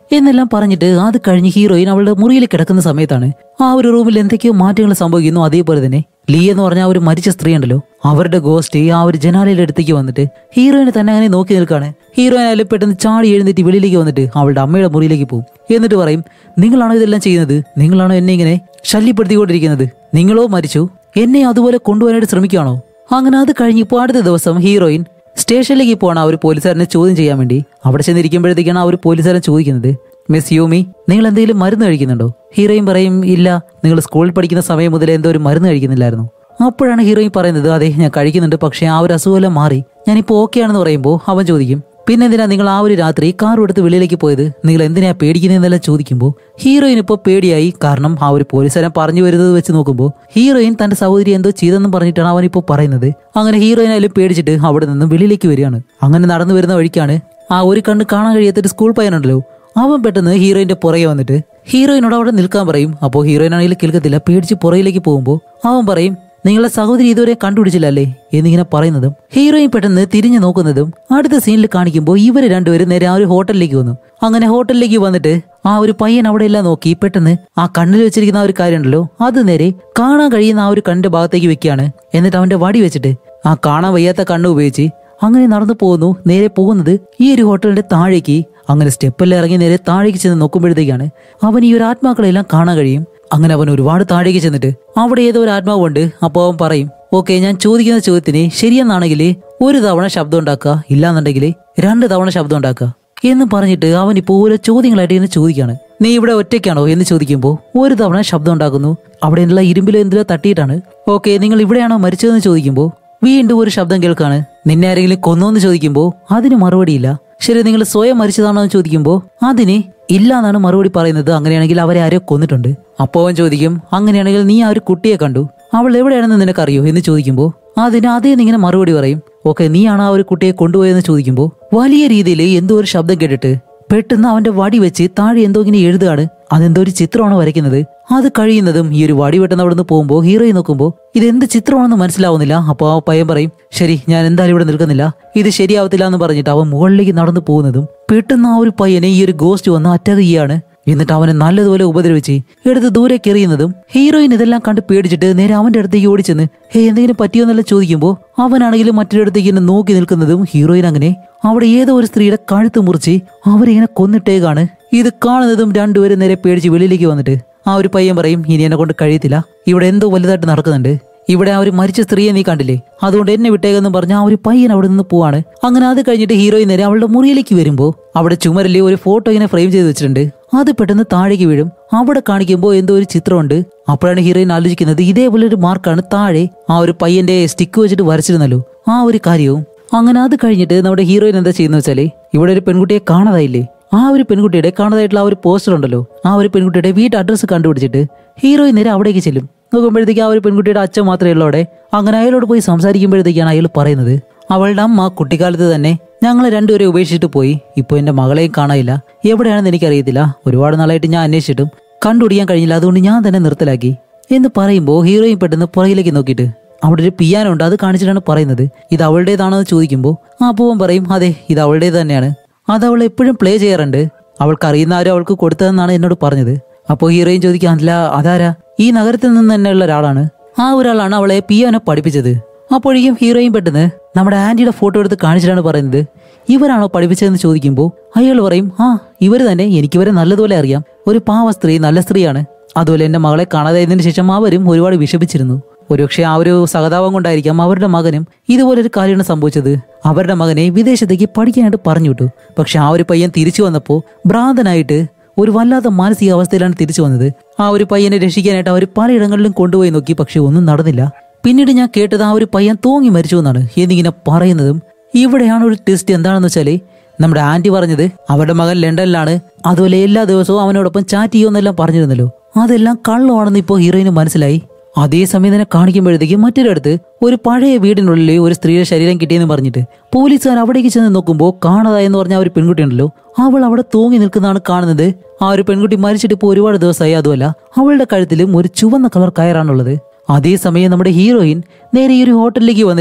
എന്നെല്ലാം പറഞ്ഞിട്ട് അത് കഴിഞ്ഞ് ഹീറോയിൻ അവളുടെ മുറിയിൽ കിടക്കുന്ന സമയത്താണ് ആ ഒരു റൂമിൽ എന്തൊക്കെയോ മാറ്റങ്ങൾ സംഭവിക്കുന്നു അതേപോലെ തന്നെ ലീ എന്ന് പറഞ്ഞ ആ ഒരു മരിച്ച സ്ത്രീ ഉണ്ടല്ലോ അവരുടെ ഗോസ്റ്റ് ആ ഒരു ജനാലയുടെ അടുത്തേക്ക് വന്നിട്ട് ഹീറോയിനെ തന്നെ അങ്ങനെ നോക്കി നിൽക്കാണ് ഹീറോയിൻ അതിൽ പെട്ടെന്ന് ചാടി എഴുന്നേറ്റ് വെളിയിലേക്ക് വന്നിട്ട് അവളുടെ അമ്മയുടെ മുറിയിലേക്ക് പോകും എന്നിട്ട് പറയും നിങ്ങളാണോ ഇതെല്ലാം ചെയ്യുന്നത് നിങ്ങളാണോ എന്നെ ഇങ്ങനെ ശല്യപ്പെടുത്തിക്കൊണ്ടിരിക്കുന്നത് നിങ്ങളോ മരിച്ചു എന്നെ അതുപോലെ കൊണ്ടുപോകാനായിട്ട് ശ്രമിക്കുകയാണോ അങ്ങനെ അത് കഴിഞ്ഞ് ഇപ്പോൾ അടുത്ത ദിവസം ഹീറോയിൻ സ്റ്റേഷനിലേക്ക് പോകണം ആ ഒരു പോലീസുകാരനെ ചോദ്യം ചെയ്യാൻ വേണ്ടി അവിടെ ചെന്നിരിക്കുമ്പോഴത്തേക്കാണ് ആ ഒരു പോലീസുകാരൻ ചോദിക്കുന്നത് മിസ് യൂമി നിങ്ങൾ എന്തെങ്കിലും മരുന്ന് കഴിക്കുന്നുണ്ടോ ഹീറോയിൻ പറയും ഇല്ല നിങ്ങൾ സ്കൂളിൽ പഠിക്കുന്ന സമയം മുതൽ എന്തോ ഒരു മരുന്ന് കഴിക്കുന്നില്ലായിരുന്നു അപ്പോഴാണ് ഹീറോയിൻ പറയുന്നത് അതെ ഞാൻ കഴിക്കുന്നുണ്ട് പക്ഷേ ആ ഒരു അസുഖമെല്ലാം മാറി ഞാനിപ്പോൾ ഓക്കെ ആണെന്ന് പറയുമ്പോൾ അവൻ ചോദിക്കും പിന്നെ എന്തിനാ നിങ്ങൾ ആ ഒരു രാത്രി കാർ എടുത്ത് വെളിയിലേക്ക് പോയത് നിങ്ങൾ എന്തിനാ പേടിക്കുന്നതെന്നെല്ലാം ചോദിക്കുമ്പോൾ ഹീറോയിൻ ഇപ്പോൾ പേടിയായി കാരണം ആ ഒരു പോലീസുകാരൻ പറഞ്ഞു വരുന്നത് വെച്ച് നോക്കുമ്പോൾ ഹീറോയിൻ തന്റെ സഹോദരി എന്തോ ചെയ്തെന്നും പറഞ്ഞിട്ടാണ് അവൻ ഇപ്പോൾ പറയുന്നത് അങ്ങനെ ഹീറോയിൻ അതിൽ പേടിച്ചിട്ട് അവിടെ നിന്ന് വെളിയിലേക്ക് വരികയാണ് അങ്ങനെ നടന്നു വരുന്ന വഴിക്കാണ് ആ ഒരു കണ്ണ് കാണാൻ കഴിയാത്തൊരു സ്കൂൾ പയ്യനുണ്ടല്ലോ അവൻ പെട്ടെന്ന് ഹീറോയിന്റെ പുറകെ വന്നിട്ട് ഹീറോയിനോട് അവിടെ നിൽക്കാൻ പറയും അപ്പോൾ ഹീറോയിൻ ആണെങ്കിൽ കേൾക്കത്തില്ല പേടിച്ച് പുറകിലേക്ക് പോകുമ്പോൾ അവൻ പറയും നിങ്ങളെ സഹോദരി ഇതുവരെ കണ്ടുപിടിച്ചില്ലല്ലേ എന്നിങ്ങനെ പറയുന്നതും ഹീറോയിൻ പെട്ടെന്ന് തിരിഞ്ഞു നോക്കുന്നതും അടുത്ത സീനിൽ കാണിക്കുമ്പോൾ ഇവര് രണ്ടുപേരും നേരെ ആ ഒരു ഹോട്ടലിലേക്ക് വന്നു അങ്ങനെ ഹോട്ടലിലേക്ക് വന്നിട്ട് ആ ഒരു പയ്യൻ അവിടെ എല്ലാം നോക്കി പെട്ടെന്ന് ആ കണ്ണിൽ വെച്ചിരിക്കുന്ന ആ ഒരു കാര്യമുണ്ടല്ലോ അത് നേരെ കാണാൻ കഴിയുന്ന ആ ഒരു കണ്ണിന്റെ ഭാഗത്തേക്ക് വെക്കുകയാണ് എന്നിട്ട് അവന്റെ വടി വെച്ചിട്ട് ആ കാണാൻ വയ്യാത്ത കണ്ണ് ഉപയോഗിച്ച് അങ്ങനെ നടന്നു പോകുന്നു നേരെ പോകുന്നത് ഈ ഒരു ഹോട്ടലിന്റെ താഴേക്ക് അങ്ങനെ സ്റ്റെപ്പെല്ലാം ഇറങ്ങി നേരെ താഴേക്ക് ചെന്ന് നോക്കുമ്പോഴത്തേക്കാണ് അവൻ ഈ ഒരു ആത്മാക്കളെല്ലാം കാണാൻ കഴിയും അങ്ങനെ അവൻ ഒരുപാട് താഴേക്ക് ചെന്നിട്ട് അവിടെ ഏതോ ഒരു ആത്മാവുണ്ട് അപ്പോൾ അവൻ പറയും ഓക്കെ ഞാൻ ചോദിക്കുന്ന ചോദ്യത്തിന് ശരിയെന്നാണെങ്കിൽ ഒരു തവണ ശബ്ദം ഉണ്ടാക്കുക ഇല്ലാന്നുണ്ടെങ്കിൽ രണ്ട് തവണ ശബ്ദം ഉണ്ടാക്കുക എന്ന് പറഞ്ഞിട്ട് അവൻ ഇപ്പോൾ ഓരോ ചോദ്യങ്ങളായിട്ട് ഇങ്ങനെ ചോദിക്കാണ് നീ ഇവിടെ ഒറ്റയ്ക്കാണോ എന്ന് ചോദിക്കുമ്പോൾ ഒരു തവണ ശബ്ദം ഉണ്ടാക്കുന്നു അവിടെയുള്ള ഇരുമ്പിലോ എന്തിലോ തട്ടിയിട്ടാണ് ഓക്കെ നിങ്ങൾ ഇവിടെയാണോ മരിച്ചതെന്ന് ചോദിക്കുമ്പോൾ വീണ്ടും ഒരു ശബ്ദം കേൾക്കാണ് നിന്നെ ആരെങ്കിലും കൊന്നോന്ന് ചോദിക്കുമ്പോൾ അതിന് മറുപടിയില്ല ശരി നിങ്ങൾ സ്വയം മരിച്ചതാണോ എന്ന് ചോദിക്കുമ്പോൾ അതിന് ഇല്ല എന്നാണ് മറുപടി പറയുന്നത് അങ്ങനെയാണെങ്കിൽ അവരെ ആരോ കൊന്നിട്ടുണ്ട് അപ്പോൾ അവൻ ചോദിക്കും അങ്ങനെയാണെങ്കിൽ നീ ആ ഒരു കുട്ടിയെ കണ്ടു അവൾ എവിടെയാണെന്ന് നിനക്കറിയോ എന്ന് ചോദിക്കുമ്പോൾ അതിന് അതേ ഇങ്ങനെ മറുപടി പറയും ഓക്കെ നീയാണ് ആ ഒരു കുട്ടിയെ കൊണ്ടുപോയെന്ന് ചോദിക്കുമ്പോൾ വലിയ രീതിയിൽ എന്തോ ഒരു ശബ്ദം കേട്ടിട്ട് പെട്ടെന്ന് അവന്റെ വടി വെച്ച് താഴെ എന്തോ ഇങ്ങനെ എഴുതുകയാണ് അതെന്തോ ഒരു ചിത്രമാണ് വരയ്ക്കുന്നത് അത് കഴിയുന്നതും ഈ ഒരു വടി വെട്ടുന്ന അവിടെ നിന്ന് പോകുമ്പോൾ ഹീറോയി നോക്കുമ്പോൾ ഇത് എന്ത് ചിത്രമാണെന്ന് മനസ്സിലാവുന്നില്ല അപ്പോൾ ആ പയ്യൻ പറയും ശരി ഞാൻ എന്തായാലും ഇവിടെ നിൽക്കുന്നില്ല ഇത് ശരിയാവത്തില്ല എന്ന് പറഞ്ഞിട്ട് അവൻ മുകളിലേക്ക് നടന്നു പോകുന്നതും പെട്ടെന്ന് ആ ഒരു പയ്യനെ ഈ ഒരു ഗോസ്റ്റ് വന്ന് അറ്റാക്ക് ചെയ്യാണ് എന്നിട്ട് അവനെ നല്ലതുപോലെ ഉപദ്രവിച്ച് എടുത്ത് ദൂരേക്ക് എറിയുന്നതും ഹീറോയിൻ ഇതെല്ലാം കണ്ട് പേടിച്ചിട്ട് നേരെ അവന്റെ അടുത്തേക്ക് ഓടിച്ചെന്ന് ഹേ എന്തെങ്കിലും പറ്റിയോന്നെല്ലാം ചോദിക്കുമ്പോൾ അവനാണെങ്കിലും മറ്റൊരിടത്തേക്ക് ഇങ്ങനെ നോക്കി നിൽക്കുന്നതും ഹീറോയിൻ അങ്ങനെ അവിടെ ഏതോ ഒരു സ്ത്രീയുടെ കഴുത്ത് മുറിച്ച് അവരിങ്ങനെ കൊന്നിട്ടേക്കാണ് ഇത് കാണുന്നതും രണ്ടുപേരും നേരെ പേടിച്ച് വെളിയിലേക്ക് വന്നിട്ട് ആ ഒരു പയ്യൻ പറയും ഇനി എന്നെ കൊണ്ട് കഴിയത്തില്ല ഇവിടെ എന്തോ വലുതായിട്ട് നടക്കുന്നുണ്ട് ഇവിടെ ആ ഒരു മരിച്ച സ്ത്രീയെ നീ കണ്ടില്ലേ അതുകൊണ്ട് എന്നെ വിട്ടേക്കെന്ന് പറഞ്ഞ ആ ഒരു പയ്യൻ അവിടെ നിന്ന് പോവാണ് അങ്ങനെ അത് കഴിഞ്ഞിട്ട് ഹീറോയിൻ നേരെ അവളുടെ മുറിയിലേക്ക് വരുമ്പോൾ അവിടെ ചുമരിൽ ഒരു ഫോട്ടോ ഇങ്ങനെ ഫ്രെയിം ചെയ്ത് വെച്ചിട്ടുണ്ട് അത് പെട്ടെന്ന് താഴേക്ക് വീഴും അവിടെ കാണിക്കുമ്പോൾ എന്തോ ഒരു ചിത്രമുണ്ട് അപ്പോഴാണ് ഹീറോയിൻ ആലോചിക്കുന്നത് ഇതേപോലെ ഒരു മാർക്കാണ് താഴെ ആ ഒരു പയ്യന്റെ സ്റ്റിക്ക് വെച്ചിട്ട് വരച്ചിരുന്നല്ലോ ആ ഒരു കാര്യവും അങ്ങനെ അത് കഴിഞ്ഞിട്ട് നമ്മുടെ ഹീറോയിൻ എന്താ ചെയ്യുന്ന വെച്ചാല് ഇവിടെ ഒരു പെൺകുട്ടിയെ കാണാതായില്ലേ ആ ഒരു പെൺകുട്ടിയുടെ കാണാതായിട്ടുള്ള ആ ഒരു പോസ്റ്റർ ഉണ്ടല്ലോ ആ ഒരു പെൺകുട്ടിയുടെ വീട്ട് അഡ്രസ്സ് കണ്ടുപിടിച്ചിട്ട് ഹീറോയിൻ നേരെ അവിടേക്ക് ചെല്ലും നോക്കുമ്പോഴത്തേക്ക് ആ ഒരു പെൺകുട്ടിയുടെ അച്ഛൻ മാത്രമേ ഉള്ളൂ അവിടെ അങ്ങനെ അയാളോട് പോയി സംസാരിക്കുമ്പോഴത്തേക്കാണ് അയാൾ പറയുന്നത് അവളുടെ അമ്മ കുട്ടിക്കാലത്ത് തന്നെ ഞങ്ങൾ രണ്ടുപേരെ ഉപേക്ഷിച്ചിട്ട് പോയി ഇപ്പോൾ എന്റെ മകളെയും കാണാനില്ല എവിടെയാണെന്ന് എനിക്കറിയത്തില്ല ഒരുപാട് നാളായിട്ട് ഞാൻ അന്വേഷിച്ചിട്ടും കണ്ടുപിടിക്കാൻ കഴിഞ്ഞില്ല അതുകൊണ്ട് ഞാൻ തന്നെ നിർത്തലാക്കി എന്ന് പറയുമ്പോൾ ഹീറോയിൻ പെട്ടെന്ന് പുറകിലേക്ക് നോക്കിയിട്ട് അവിടെ ഒരു പിയാനോ ഉണ്ട് അത് കാണിച്ചിട്ടാണ് പറയുന്നത് ഇത് അവളുടേതാണോ എന്ന് ചോദിക്കുമ്പോൾ ആ പൂവൻ പറയും അതെ ഇത് അവളുടേത് തന്നെയാണ് അത് അവൾ എപ്പോഴും പ്ലേ ചെയ്യാറുണ്ട് അവൾക്ക് അറിയുന്ന ആരും അവൾക്ക് കൊടുത്തതെന്നാണ് എന്നോട് പറഞ്ഞത് അപ്പോൾ ഹീറോയിൻ ചോദിക്കാൻ അല്ല അതാരാ ഈ നഗരത്തിൽ നിന്ന് തന്നെയുള്ള ഒരാളാണ് ആ ഒരാളാണ് അവളെ പിയാനോ പഠിപ്പിച്ചത് അപ്പോഴേക്കും ഹീറോയിൻ പെട്ടെന്ന് നമ്മുടെ ആന്റിയുടെ ഫോട്ടോ എടുത്ത് കാണിച്ചിട്ടാണ് പറയുന്നത് ഇവരാണോ പഠിപ്പിച്ചതെന്ന് ചോദിക്കുമ്പോൾ അയാൾ പറയും ആ ഇവർ തന്നെ എനിക്കിവരെ നല്ലതുപോലെ അറിയാം ഒരു പാവ സ്ത്രീ നല്ല സ്ത്രീയാണ് അതുപോലെ എന്റെ മകളെ കാണാതായതിനു ശേഷം അവരും ഒരുപാട് വിഷമിച്ചിരുന്നു ഒരുപക്ഷെ ആ ഒരു സഹതാപം കൊണ്ടായിരിക്കാം അവരുടെ മകനും ഇതുപോലൊരു കാര്യമാണ് സംഭവിച്ചത് അവരുടെ മകനെ വിദേശത്തേക്ക് പഠിക്കാനായിട്ട് പറഞ്ഞു വിട്ടു പക്ഷെ ആ ഒരു പയ്യൻ തിരിച്ചു വന്നപ്പോൾ ഭ്രാന്തനായിട്ട് ഒരു വല്ലാത്ത മാനസിക അവസ്ഥയിലാണ് തിരിച്ചു വന്നത് ആ ഒരു പയ്യനെ രക്ഷിക്കാനായിട്ട് അവർ പലയിടങ്ങളിലും കൊണ്ടുപോയി നോക്കി പക്ഷെ ഒന്നും നടന്നില്ല പിന്നീട് ഞാൻ കേട്ടത് ആ ഒരു പയ്യൻ തൂങ്ങി മരിച്ചു എന്നാണ് എന്നിങ്ങനെ പറയുന്നതും ഇവിടെയാണ് ഒരു ടെസ്റ്റ് എന്താണെന്ന് വെച്ചാല് നമ്മുടെ ആന്റി പറഞ്ഞത് അവരുടെ മകൻ ലണ്ടനിലാണ് അതുപോലെ എല്ലാ ദിവസവും അവനോടൊപ്പം ചാറ്റ് ചെയ്യുമെന്നെല്ലാം പറഞ്ഞിരുന്നല്ലോ അതെല്ലാം കള്ളമാണെന്ന് ഇപ്പോൾ ഹീറോയിന് മനസ്സിലായി അതേസമയം തന്നെ കാണിക്കുമ്പോഴത്തേക്കും മറ്റൊരിടത്ത് ഒരു പഴയ വീടിനുള്ളിൽ ഒരു സ്ത്രീയുടെ ശരീരം കിട്ടിയെന്ന് പറഞ്ഞിട്ട് പോലീസുകാർ അവിടേക്ക് ചെന്ന് നോക്കുമ്പോൾ കാണാതായെന്ന് പറഞ്ഞ ആ ഒരു പെൺകുട്ടി ഉണ്ടല്ലോ അവൾ അവിടെ തൂങ്ങി നിൽക്കുന്നതാണ് കാണുന്നത് ആ ഒരു പെൺകുട്ടി മരിച്ചിട്ട് ഇപ്പോൾ ഒരുപാട് ദിവസമായി അതുമല്ല അവളുടെ കഴുത്തിലും ഒരു ചുവന്ന കളർ കയറാണുള്ളത് അതേസമയം നമ്മുടെ ഹീറോയിൻ നേരെ ഈ ഒരു ഹോട്ടലിലേക്ക് വന്നിട്ട്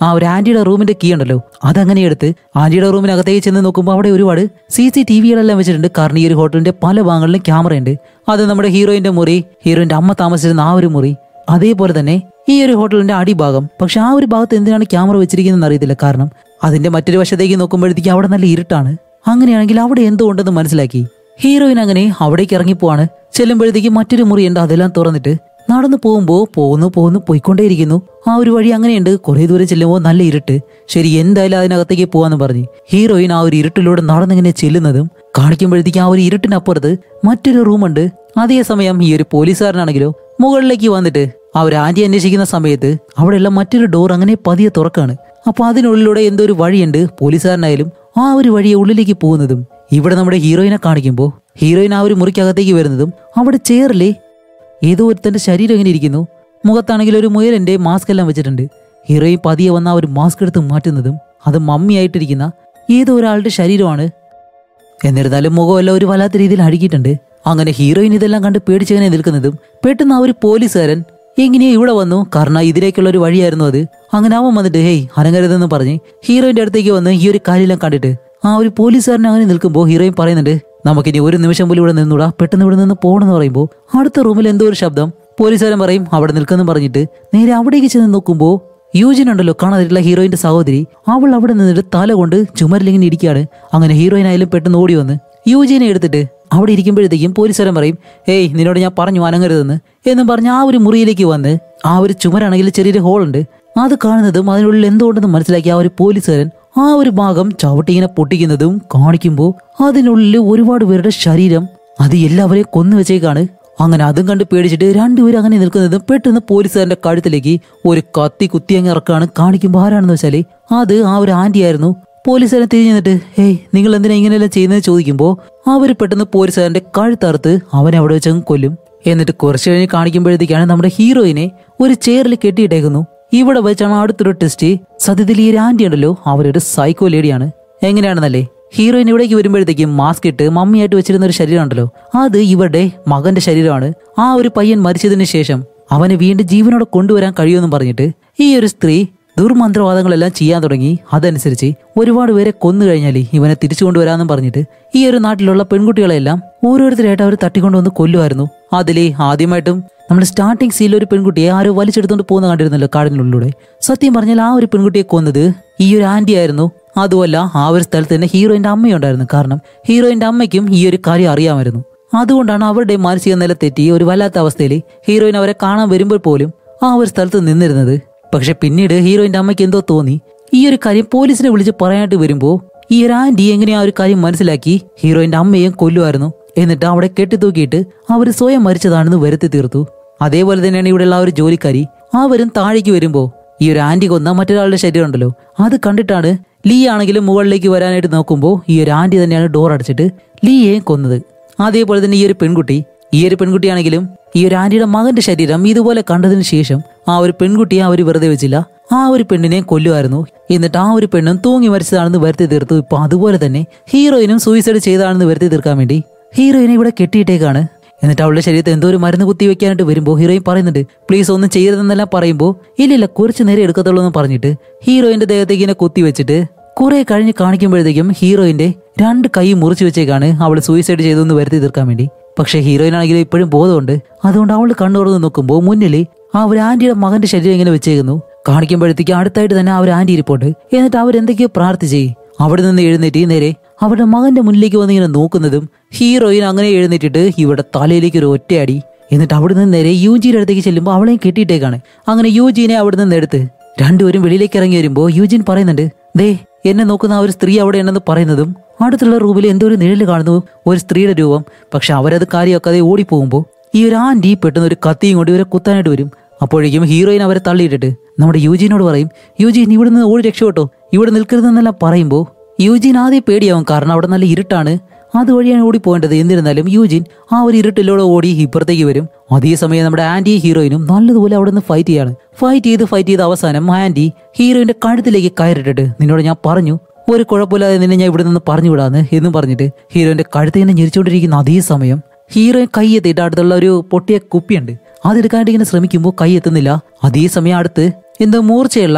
ആ ഒരു ആന്റിയുടെ റൂമിന്റെ കീ ഉണ്ടല്ലോ അതങ്ങനെ എടുത്ത് ആന്റിയുടെ റൂമിനകത്തേക്ക് ചെന്ന് നോക്കുമ്പോൾ അവിടെ ഒരുപാട് സി സി ടി വികളെല്ലാം വെച്ചിട്ടുണ്ട് കാരണം ഈ ഒരു ഹോട്ടലിന്റെ പല ഭാഗങ്ങളിലും ക്യാമറ ഉണ്ട് അത് നമ്മുടെ ഹീറോയിന്റെ മുറി ഹീറോയിന്റെ അമ്മ താമസിച്ചിരുന്ന ആ ഒരു മുറി അതേപോലെ തന്നെ ഈ ഒരു ഹോട്ടലിന്റെ അടിഭാഗം പക്ഷെ ആ ഒരു ഭാഗത്ത് എന്തിനാണ് ക്യാമറ വെച്ചിരിക്കുന്നതെന്ന് അറിയത്തില്ല കാരണം അതിന്റെ മറ്റൊരു വശത്തേക്ക് നോക്കുമ്പോഴത്തേക്ക് അവിടെ നല്ല ഇരുട്ടാണ് അങ്ങനെയാണെങ്കിൽ അവിടെ എന്തോ ഉണ്ടെന്ന് മനസ്സിലാക്കി ഹീറോയിൻ അങ്ങനെ അവിടേക്ക് ഇറങ്ങിപ്പോവാണ് ചെല്ലുമ്പോഴത്തേക്ക് മറ്റൊരു മുറിയുണ്ട് അതെല്ലാം തുറന്നിട്ട് നടന്നു പോകുമ്പോ പോകുന്നു പോകുന്നു പോയിക്കൊണ്ടേയിരിക്കുന്നു ആ ഒരു വഴി അങ്ങനെയുണ്ട് കുറെ ദൂരം ചെല്ലുമ്പോൾ നല്ല ഇരുട്ട് ശരി എന്തായാലും അതിനകത്തേക്ക് പോവാന്ന് പറഞ്ഞു ഹീറോയിൻ ആ ഒരു ഇരുട്ടിലൂടെ നടന്നിങ്ങനെ ചെല്ലുന്നതും കാണിക്കുമ്പോഴത്തേക്ക് ആ ഒരു ഇരുട്ടിനപ്പുറത്ത് മറ്റൊരു റൂമുണ്ട് അതേസമയം ഈ ഒരു പോലീസുകാരനാണെങ്കിലോ മുകളിലേക്ക് വന്നിട്ട് ആ ഒരു ആന്റി അന്വേഷിക്കുന്ന സമയത്ത് അവിടെയുള്ള മറ്റൊരു ഡോർ അങ്ങനെ പതിയെ തുറക്കാണ് അപ്പൊ അതിനുള്ളിലൂടെ എന്തോ ഒരു വഴിയുണ്ട് പോലീസുകാരനായാലും ആ ഒരു വഴിയെ ഉള്ളിലേക്ക് പോകുന്നതും ഇവിടെ നമ്മുടെ ഹീറോയിനെ കാണിക്കുമ്പോൾ ഹീറോയിൻ ആ ഒരു മുറിക്കകത്തേക്ക് വരുന്നതും അവിടെ ചെയറിലെ ഏതോ ഒരുത്തന്റെ ശരീരം ഇങ്ങനെ ഇരിക്കുന്നു മുഖത്താണെങ്കിൽ ഒരു മുയലിന്റെ മാസ്ക് എല്ലാം വെച്ചിട്ടുണ്ട് ഹീറോയിൻ പതിയെ വന്ന ആ ഒരു മാസ്ക് എടുത്ത് മാറ്റുന്നതും അത് മമ്മിയായിട്ടിരിക്കുന്ന ഏതോ ഒരാളുടെ ശരീരമാണ് എന്നിരുന്നാലും മുഖമെല്ലാം ഒരു വല്ലാത്ത രീതിയിൽ അഴുകിയിട്ടുണ്ട് അങ്ങനെ ഹീറോയിൻ ഇതെല്ലാം കണ്ട് പേടിച്ചങ്ങനെ നിൽക്കുന്നതും പെട്ടെന്ന് ആ ഒരു പോലീസുകാരൻ എങ്ങനെയോ ഇവിടെ വന്നു കാരണം ഇതിലേക്കുള്ള ഒരു വഴിയായിരുന്നു അത് അങ്ങനെ അവൻ വന്നിട്ട് ഹേയ് അനങ്ങരുതെന്ന് പറഞ്ഞ് ഹീറോയിന്റെ അടുത്തേക്ക് വന്ന് ഈ ഒരു കാര്യമെല്ലാം കണ്ടിട്ട് ആ ഒരു പോലീസുകാരൻ അങ്ങനെ നിൽക്കുമ്പോൾ ഹീറോയിൻ പറയുന്നുണ്ട് നമുക്കിനി ഒരു നിമിഷം പോലും ഇവിടെ നിന്നൂടാ പെട്ടെന്ന് ഇവിടെ നിന്ന് പോകണമെന്ന് പറയുമ്പോൾ അടുത്ത റൂമിൽ എന്തോ ഒരു ശബ്ദം പോലീസുകാരൻ പറയും അവിടെ നിൽക്കുന്നു പറഞ്ഞിട്ട് നേരെ അവിടേക്ക് ചെന്ന് നോക്കുമ്പോൾ യൂജിൻ ഉണ്ടല്ലോ കാണാതിട്ടുള്ള ഹീറോയിന്റെ സഹോദരി അവൾ അവിടെ നിന്നിട്ട് തല കൊണ്ട് ചുമരിലിങ്ങനെ ഇരിക്കുകയാണ് അങ്ങനെ ഹീറോയിൻ ആയാലും പെട്ടെന്ന് ഓടി വന്ന് യൂജിനെ എടുത്തിട്ട് അവിടെ ഇരിക്കുമ്പോഴത്തേക്കും പോലീസുകാരൻ പറയും ഏയ് നിന്നോട് ഞാൻ പറഞ്ഞു അനങ്ങരുതെന്ന് എന്നും പറഞ്ഞ് ആ ഒരു മുറിയിലേക്ക് വന്ന് ആ ഒരു ചുമരാണെങ്കിൽ ചെറിയൊരു ഹോളുണ്ട് അത് കാണുന്നതും അതിനുള്ളിൽ എന്തുകൊണ്ടെന്ന് മനസ്സിലാക്കി ആ ഒരു പോലീസുകാരൻ ആ ഒരു ഭാഗം ചവിട്ടി ഇങ്ങനെ പൊട്ടിക്കുന്നതും കാണിക്കുമ്പോൾ അതിനുള്ളിൽ ഒരുപാട് പേരുടെ ശരീരം അത് എല്ലാവരെയും കൊന്നു വെച്ചേക്കാണ് അങ്ങനെ അതും കണ്ട് പേടിച്ചിട്ട് രണ്ടുപേരും അങ്ങനെ നിൽക്കുന്നത് പെട്ടെന്ന് പോലീസുകാരന്റെ കഴുത്തിലേക്ക് ഒരു കത്തി കുത്തി അങ്ങ് ഇറക്കാണ് കാണിക്കുമ്പോൾ ആരാണെന്ന് വെച്ചാല് അത് ആ ഒരു ആന്റി ആയിരുന്നു പോലീസുകാരൻ തിരിഞ്ഞു നിന്നിട്ട് ഹേയ് നിങ്ങൾ എന്തിനാ ഇങ്ങനെയെല്ലാം ചെയ്യുന്നത് ചോദിക്കുമ്പോൾ അവർ പെട്ടെന്ന് പോലീസുകാരന്റെ കഴുത്തറുത്ത് അവനെ അവിടെ വെച്ച് അങ്ങ് കൊല്ലും എന്നിട്ട് കുറച്ച് കഴിഞ്ഞ് കാണിക്കുമ്പോഴത്തേക്കാണ് നമ്മുടെ ഹീറോയിനെ ഒരു ചെയറിൽ കെട്ടിയിട്ടേക്കുന്നു ഇവിടെ വെച്ചാണ് അടുത്തൊരു ടെസ്റ്റ് സത്യത്തിൽ ഈ ഒരു ആന്റി ഉണ്ടല്ലോ അവരൊരു സൈക്കോ ലേഡിയാണ് എങ്ങനെയാണെന്നല്ലേ ഹീറോയിൻ ഇവിടേക്ക് വരുമ്പോഴത്തേക്കും മാസ്ക് ഇട്ട് മമ്മിയായിട്ട് വെച്ചിരുന്ന ഒരു ശരീരം ഉണ്ടല്ലോ അത് ഇവരുടെ മകന്റെ ശരീരമാണ് ആ ഒരു പയ്യൻ മരിച്ചതിന് ശേഷം അവനെ വീണ്ടും ജീവനോടെ കൊണ്ടുവരാൻ കഴിയുമെന്നും പറഞ്ഞിട്ട് ഈ ഒരു സ്ത്രീ ദുർമന്ത്രവാദങ്ങളെല്ലാം ചെയ്യാൻ തുടങ്ങി അതനുസരിച്ച് ഒരുപാട് പേരെ കൊന്നു കഴിഞ്ഞാൽ ഇവനെ തിരിച്ചു കൊണ്ടുവരാമെന്നും പറഞ്ഞിട്ട് ഈ ഒരു നാട്ടിലുള്ള പെൺകുട്ടികളെല്ലാം ഓരോരുത്തരായിട്ട് അവർ തട്ടിക്കൊണ്ടുവന്ന് കൊല്ലുമായിരുന്നു അതിലെ ആദ്യമായിട്ടും നമ്മൾ സ്റ്റാർട്ടിംഗ് സീനിൽ ഒരു പെൺകുട്ടിയെ ആരോ വലിച്ചെടുത്തോണ്ട് പോകുന്ന കണ്ടിരുന്നല്ലോ കാടിനുള്ളിലൂടെ സത്യം പറഞ്ഞാൽ ആ ഒരു പെൺകുട്ടിയെ കൊന്നത് ഈ ഒരു ആന്റി ആയിരുന്നു അതുമല്ല ആ ഒരു സ്ഥലത്ത് തന്നെ ഹീറോയിന്റെ അമ്മയുണ്ടായിരുന്നു കാരണം ഹീറോയിന്റെ അമ്മയ്ക്കും ഈ ഒരു കാര്യം അറിയാമായിരുന്നു അതുകൊണ്ടാണ് അവരുടെ മാനസിക നില തെറ്റി ഒരു വല്ലാത്ത അവസ്ഥയിൽ ഹീറോയിൻ അവരെ കാണാൻ വരുമ്പോൾ പോലും ആ ഒരു സ്ഥലത്ത് നിന്നിരുന്നത് പക്ഷെ പിന്നീട് ഹീറോയിന്റെ അമ്മയ്ക്ക് എന്തോ തോന്നി ഈ ഒരു കാര്യം പോലീസിനെ വിളിച്ച് പറയാനായിട്ട് വരുമ്പോൾ ഈ ഒരു ആന്റി എങ്ങനെ ആ ഒരു കാര്യം മനസ്സിലാക്കി ഹീറോയിന്റെ അമ്മയെയും കൊല്ലുമായിരുന്നു എന്നിട്ട് അവിടെ കെട്ടിത്തൂക്കിയിട്ട് അവർ സ്വയം മരിച്ചതാണെന്ന് വരുത്തി തീർത്തു അതേപോലെ തന്നെയാണ് ഇവിടെയുള്ള ആ ഒരു ജോലിക്കാരി അവരും താഴേക്ക് വരുമ്പോൾ ഈ ഒരു ആന്റി കൊന്ന മറ്റൊരാളുടെ ശരീരം ഉണ്ടല്ലോ അത് കണ്ടിട്ടാണ് ലീ ആണെങ്കിലും മുകളിലേക്ക് വരാനായിട്ട് നോക്കുമ്പോൾ ഈ ഒരു ആന്റി തന്നെയാണ് ഡോർ അടച്ചിട്ട് ലീയെയും കൊന്നത് അതേപോലെ തന്നെ ഈ ഒരു പെൺകുട്ടി ഈ ഒരു പെൺകുട്ടിയാണെങ്കിലും ഈ ഒരു ആന്റിയുടെ മകന്റെ ശരീരം ഇതുപോലെ കണ്ടതിന് ശേഷം ആ ഒരു പെൺകുട്ടിയെ അവർ വെറുതെ വെച്ചില്ല ആ ഒരു പെണ്ണിനെ കൊല്ലുമായിരുന്നു എന്നിട്ട് ആ ഒരു പെണ്ണും തൂങ്ങി മരിച്ചതാണെന്ന് വരുത്തി തീർത്തു ഇപ്പൊ അതുപോലെ തന്നെ ഹീറോയിനും സൂയിസൈഡ് ചെയ്തതാണെന്ന് വരുത്തി തീർക്കാൻ വേണ്ടി ഹീറോയിനെ ഇവിടെ കെട്ടിയിട്ടേക്കാണ് എന്നിട്ട് അവളുടെ ശരീരത്തിൽ എന്തോ ഒരു മരുന്ന് കുത്തി വെക്കാനായിട്ട് വരുമ്പോൾ ഹീറോയിൻ പറയുന്നുണ്ട് പ്ലീസ് ഒന്നും ചെയ്യരുതെന്നെല്ലാം പറയുമ്പോൾ ഇല്ലില്ല കുറച്ച് നേരം എടുക്കത്തുള്ളൂ എന്ന് പറഞ്ഞിട്ട് ഹീറോയിന്റെ ദേഹത്തേക്ക് ഇങ്ങനെ കുത്തി വെച്ചിട്ട് കുറെ കഴിഞ്ഞ് കാണിക്കുമ്പോഴത്തേക്കും ഹീറോയിന്റെ രണ്ട് കൈ മുറിച്ചു വെച്ചേക്കാണ് അവൾ സൂയിസൈഡ് ചെയ്തെന്ന് വരുത്തി തീർക്കാൻ വേണ്ടി പക്ഷെ ഹീറോയിൻ ആണെങ്കിൽ ഇപ്പോഴും ബോധമുണ്ട് അതുകൊണ്ട് അവൾ കണ്ണു തുറന്ന് നോക്കുമ്പോൾ മുന്നിൽ ആ ഒരു ആന്റിയുടെ മകന്റെ ശരീരം ഇങ്ങനെ വെച്ചേക്കുന്നു കാണിക്കുമ്പോഴത്തേക്ക് അടുത്തായിട്ട് തന്നെ ആ ഒരു ആന്റി ഇരിപ്പുണ്ട് എന്നിട്ട് അവരെന്തൊക്കെയോ പ്രാർത്ഥിച്ചേ അവിടെ നിന്ന് എഴുന്നേറ്റ് നേരെ അവരുടെ മകന്റെ മുന്നിലേക്ക് വന്ന് ഇങ്ങനെ നോക്കുന്നതും ഹീറോയിൻ അങ്ങനെ എഴുന്നേറ്റിട്ട് ഇവിടെ തലയിലേക്ക് ഒരു ഒറ്റയടി എന്നിട്ട് അവിടെ നിന്ന് നേരെ യൂജിയുടെ അടുത്തേക്ക് ചെല്ലുമ്പോൾ അവളെയും കെട്ടിയിട്ടേക്കാണ് അങ്ങനെ യൂജിനെ അവിടെ നിന്ന് എടുത്ത് രണ്ടുപേരും വെളിയിലേക്ക് ഇറങ്ങി വരുമ്പോൾ യൂജിൻ പറയുന്നുണ്ട് ദേ എന്നെ നോക്കുന്ന ആ ഒരു സ്ത്രീ അവിടെ ഉണ്ടെന്ന് പറയുന്നതും അടുത്തുള്ള റൂമിൽ എന്തോ ഒരു നിഴല് കാണുന്നു ഒരു സ്ത്രീയുടെ രൂപം പക്ഷെ അവരത് കാര്യമാക്കാതെ ഓടിപ്പോകുമ്പോൾ ഈ ഒരു ആന്റി പെട്ടെന്ന് ഒരു കത്തിയും കൊണ്ട് ഇവരെ കുത്താനായിട്ട് വരും അപ്പോഴേക്കും ഹീറോയിൻ അവരെ തള്ളിയിട്ടിട്ട് നമ്മുടെ യൂജിനോട് പറയും യൂജിൻ ഇവിടെ നിന്ന് ഓടി രക്ഷപ്പെട്ടോ ഇവിടെ നിൽക്കരുതെന്നെല്ലാം പറയുമ്പോൾ യൂജിൻ ആദ്യം പേടിയാവും കാരണം അവിടെ നല്ല ഇരുട്ടാണ് അതുവഴിയാണ് ഓടി പോകേണ്ടത് എന്നിരുന്നാലും യൂജിൻ ആ ഒരു ഇരുട്ടിലൂടെ ഓടി ഇപ്പുറത്തേക്ക് വരും അതേസമയം നമ്മുടെ ആന്റി ഹീറോയിനും നല്ലതുപോലെ അവിടെ നിന്ന് ഫൈറ്റ് ചെയ്യാണ് ഫൈറ്റ് ചെയ്ത് ഫൈറ്റ് ചെയ്ത് അവസാനം ആന്റി ഹീറോയിന്റെ കഴുത്തിലേക്ക് കയറിട്ടിട്ട് നിന്നോട് ഞാൻ പറഞ്ഞു ഒരു കുഴപ്പമില്ലാതെ നിന്നെ ഞാൻ ഇവിടെ നിന്ന് പറഞ്ഞു വിടാന്ന് എന്നും പറഞ്ഞിട്ട് ഹീറോയിന്റെ കഴുത്ത് ഇങ്ങനെ ഞെരിച്ചുകൊണ്ടിരിക്കുന്ന അതേ സമയം ഹീറോയിൻ കൈ എത്തിയിട്ട് അടുത്തുള്ള ഒരു പൊട്ടിയ കുപ്പിയുണ്ട് അതെടുക്കാനായിട്ട് ഇങ്ങനെ ശ്രമിക്കുമ്പോൾ കൈ എത്തുന്നില്ല അതേസമയം അടുത്ത് എന്തോ മൂർച്ചയുള്ള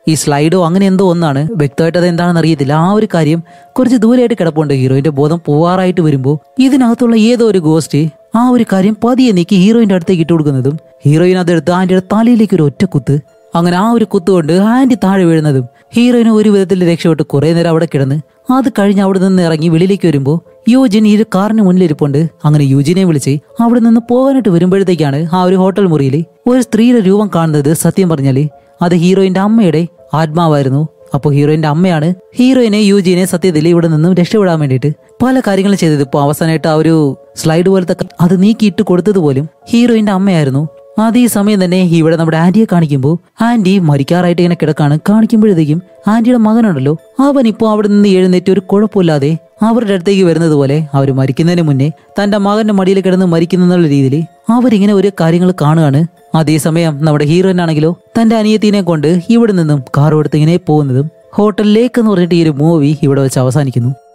ഈ സ്ലൈഡോ അങ്ങനെ എന്തോ ഒന്നാണ് വ്യക്തമായിട്ട് അത് എന്താണെന്ന് അറിയത്തില്ല ആ ഒരു കാര്യം കുറച്ച് ദൂരെയായിട്ട് കിടപ്പുണ്ട് ഹീറോയിന്റെ ബോധം പോവാറായിട്ട് വരുമ്പോൾ ഇതിനകത്തുള്ള ഏതോ ഒരു ഗോസ്റ്റ് ആ ഒരു കാര്യം പതിയെ നീക്കി ഹീറോയിന്റെ അടുത്തേക്ക് ഇട്ട് കൊടുക്കുന്നതും ഹീറോയിൻ അതെടുത്ത് ആന്റിയുടെ തലയിലേക്ക് ഒരു ഒറ്റ കുത്ത് അങ്ങനെ ആ ഒരു കുത്ത് കൊണ്ട് ആന്റി താഴെ വീഴുന്നതും ഹീറോയിന് ഒരു വിധത്തിൽ രക്ഷപ്പെട്ട് കുറെ നേരം അവിടെ കിടന്ന് അത് കഴിഞ്ഞ് അവിടെ നിന്ന് ഇറങ്ങി വെളിയിലേക്ക് വരുമ്പോൾ യൂജിൻ ഈ ഒരു കാറിന് മുന്നിലിരിപ്പുണ്ട് അങ്ങനെ യൂജിനെ വിളിച്ച് അവിടെ നിന്ന് പോകാനായിട്ട് വരുമ്പോഴത്തേക്കാണ് ആ ഒരു ഹോട്ടൽ മുറിയിൽ ഒരു സ്ത്രീയുടെ രൂപം കാണുന്നത് സത്യം പറഞ്ഞാല് അത് ഹീറോയിന്റെ അമ്മയുടെ ആത്മാവായിരുന്നു അപ്പോൾ ഹീറോയിന്റെ അമ്മയാണ് ഹീറോയിനെ യൂജിനെ സത്യത്തിൽ ഇവിടെ നിന്നും രക്ഷപ്പെടാൻ വേണ്ടിയിട്ട് പല കാര്യങ്ങളും ചെയ്തത് ഇപ്പോൾ അവസാനമായിട്ട് ആ ഒരു സ്ലൈഡ് പോലത്തെ ക- അത് നീക്കിയിട്ട് കൊടുത്തത് പോലും ഹീറോയിന്റെ അമ്മയായിരുന്നു അതേ സമയം തന്നെ ഇവിടെ നമ്മുടെ ആന്റിയെ കാണിക്കുമ്പോൾ ആന്റി മരിക്കാറായിട്ട് ഇങ്ങനെ കിടക്കാണ് കാണിക്കുമ്പോഴത്തേക്കും ആന്റിയുടെ മകനുണ്ടല്ലോ അവൻ ഇപ്പോൾ അവിടെ നിന്ന് എഴുന്നേറ്റ് ഒരു കുഴപ്പമില്ലാതെ അവരുടെ അടുത്തേക്ക് വരുന്നത് പോലെ അവർ മരിക്കുന്നതിന് മുന്നേ തന്റെ മകന്റെ മടിയിൽ കിടന്ന് മരിക്കുന്നുള്ള രീതിയിൽ അവരിങ്ങനെ ഓരോ കാര്യങ്ങൾ കാണുകയാണ് അതേസമയം നമ്മുടെ ഹീറോയിനാണെങ്കിലോ തന്റെ അനിയത്തിനെ കൊണ്ട് ഇവിടെ നിന്നും കാർ എടുത്ത് ഇങ്ങനെ പോകുന്നതും ഹോട്ടൽ ലേക്ക് എന്ന് പറഞ്ഞിട്ട് ഈ ഒരു മൂവി ഇവിടെ വെച്ച് അവസാനിക്കുന്നു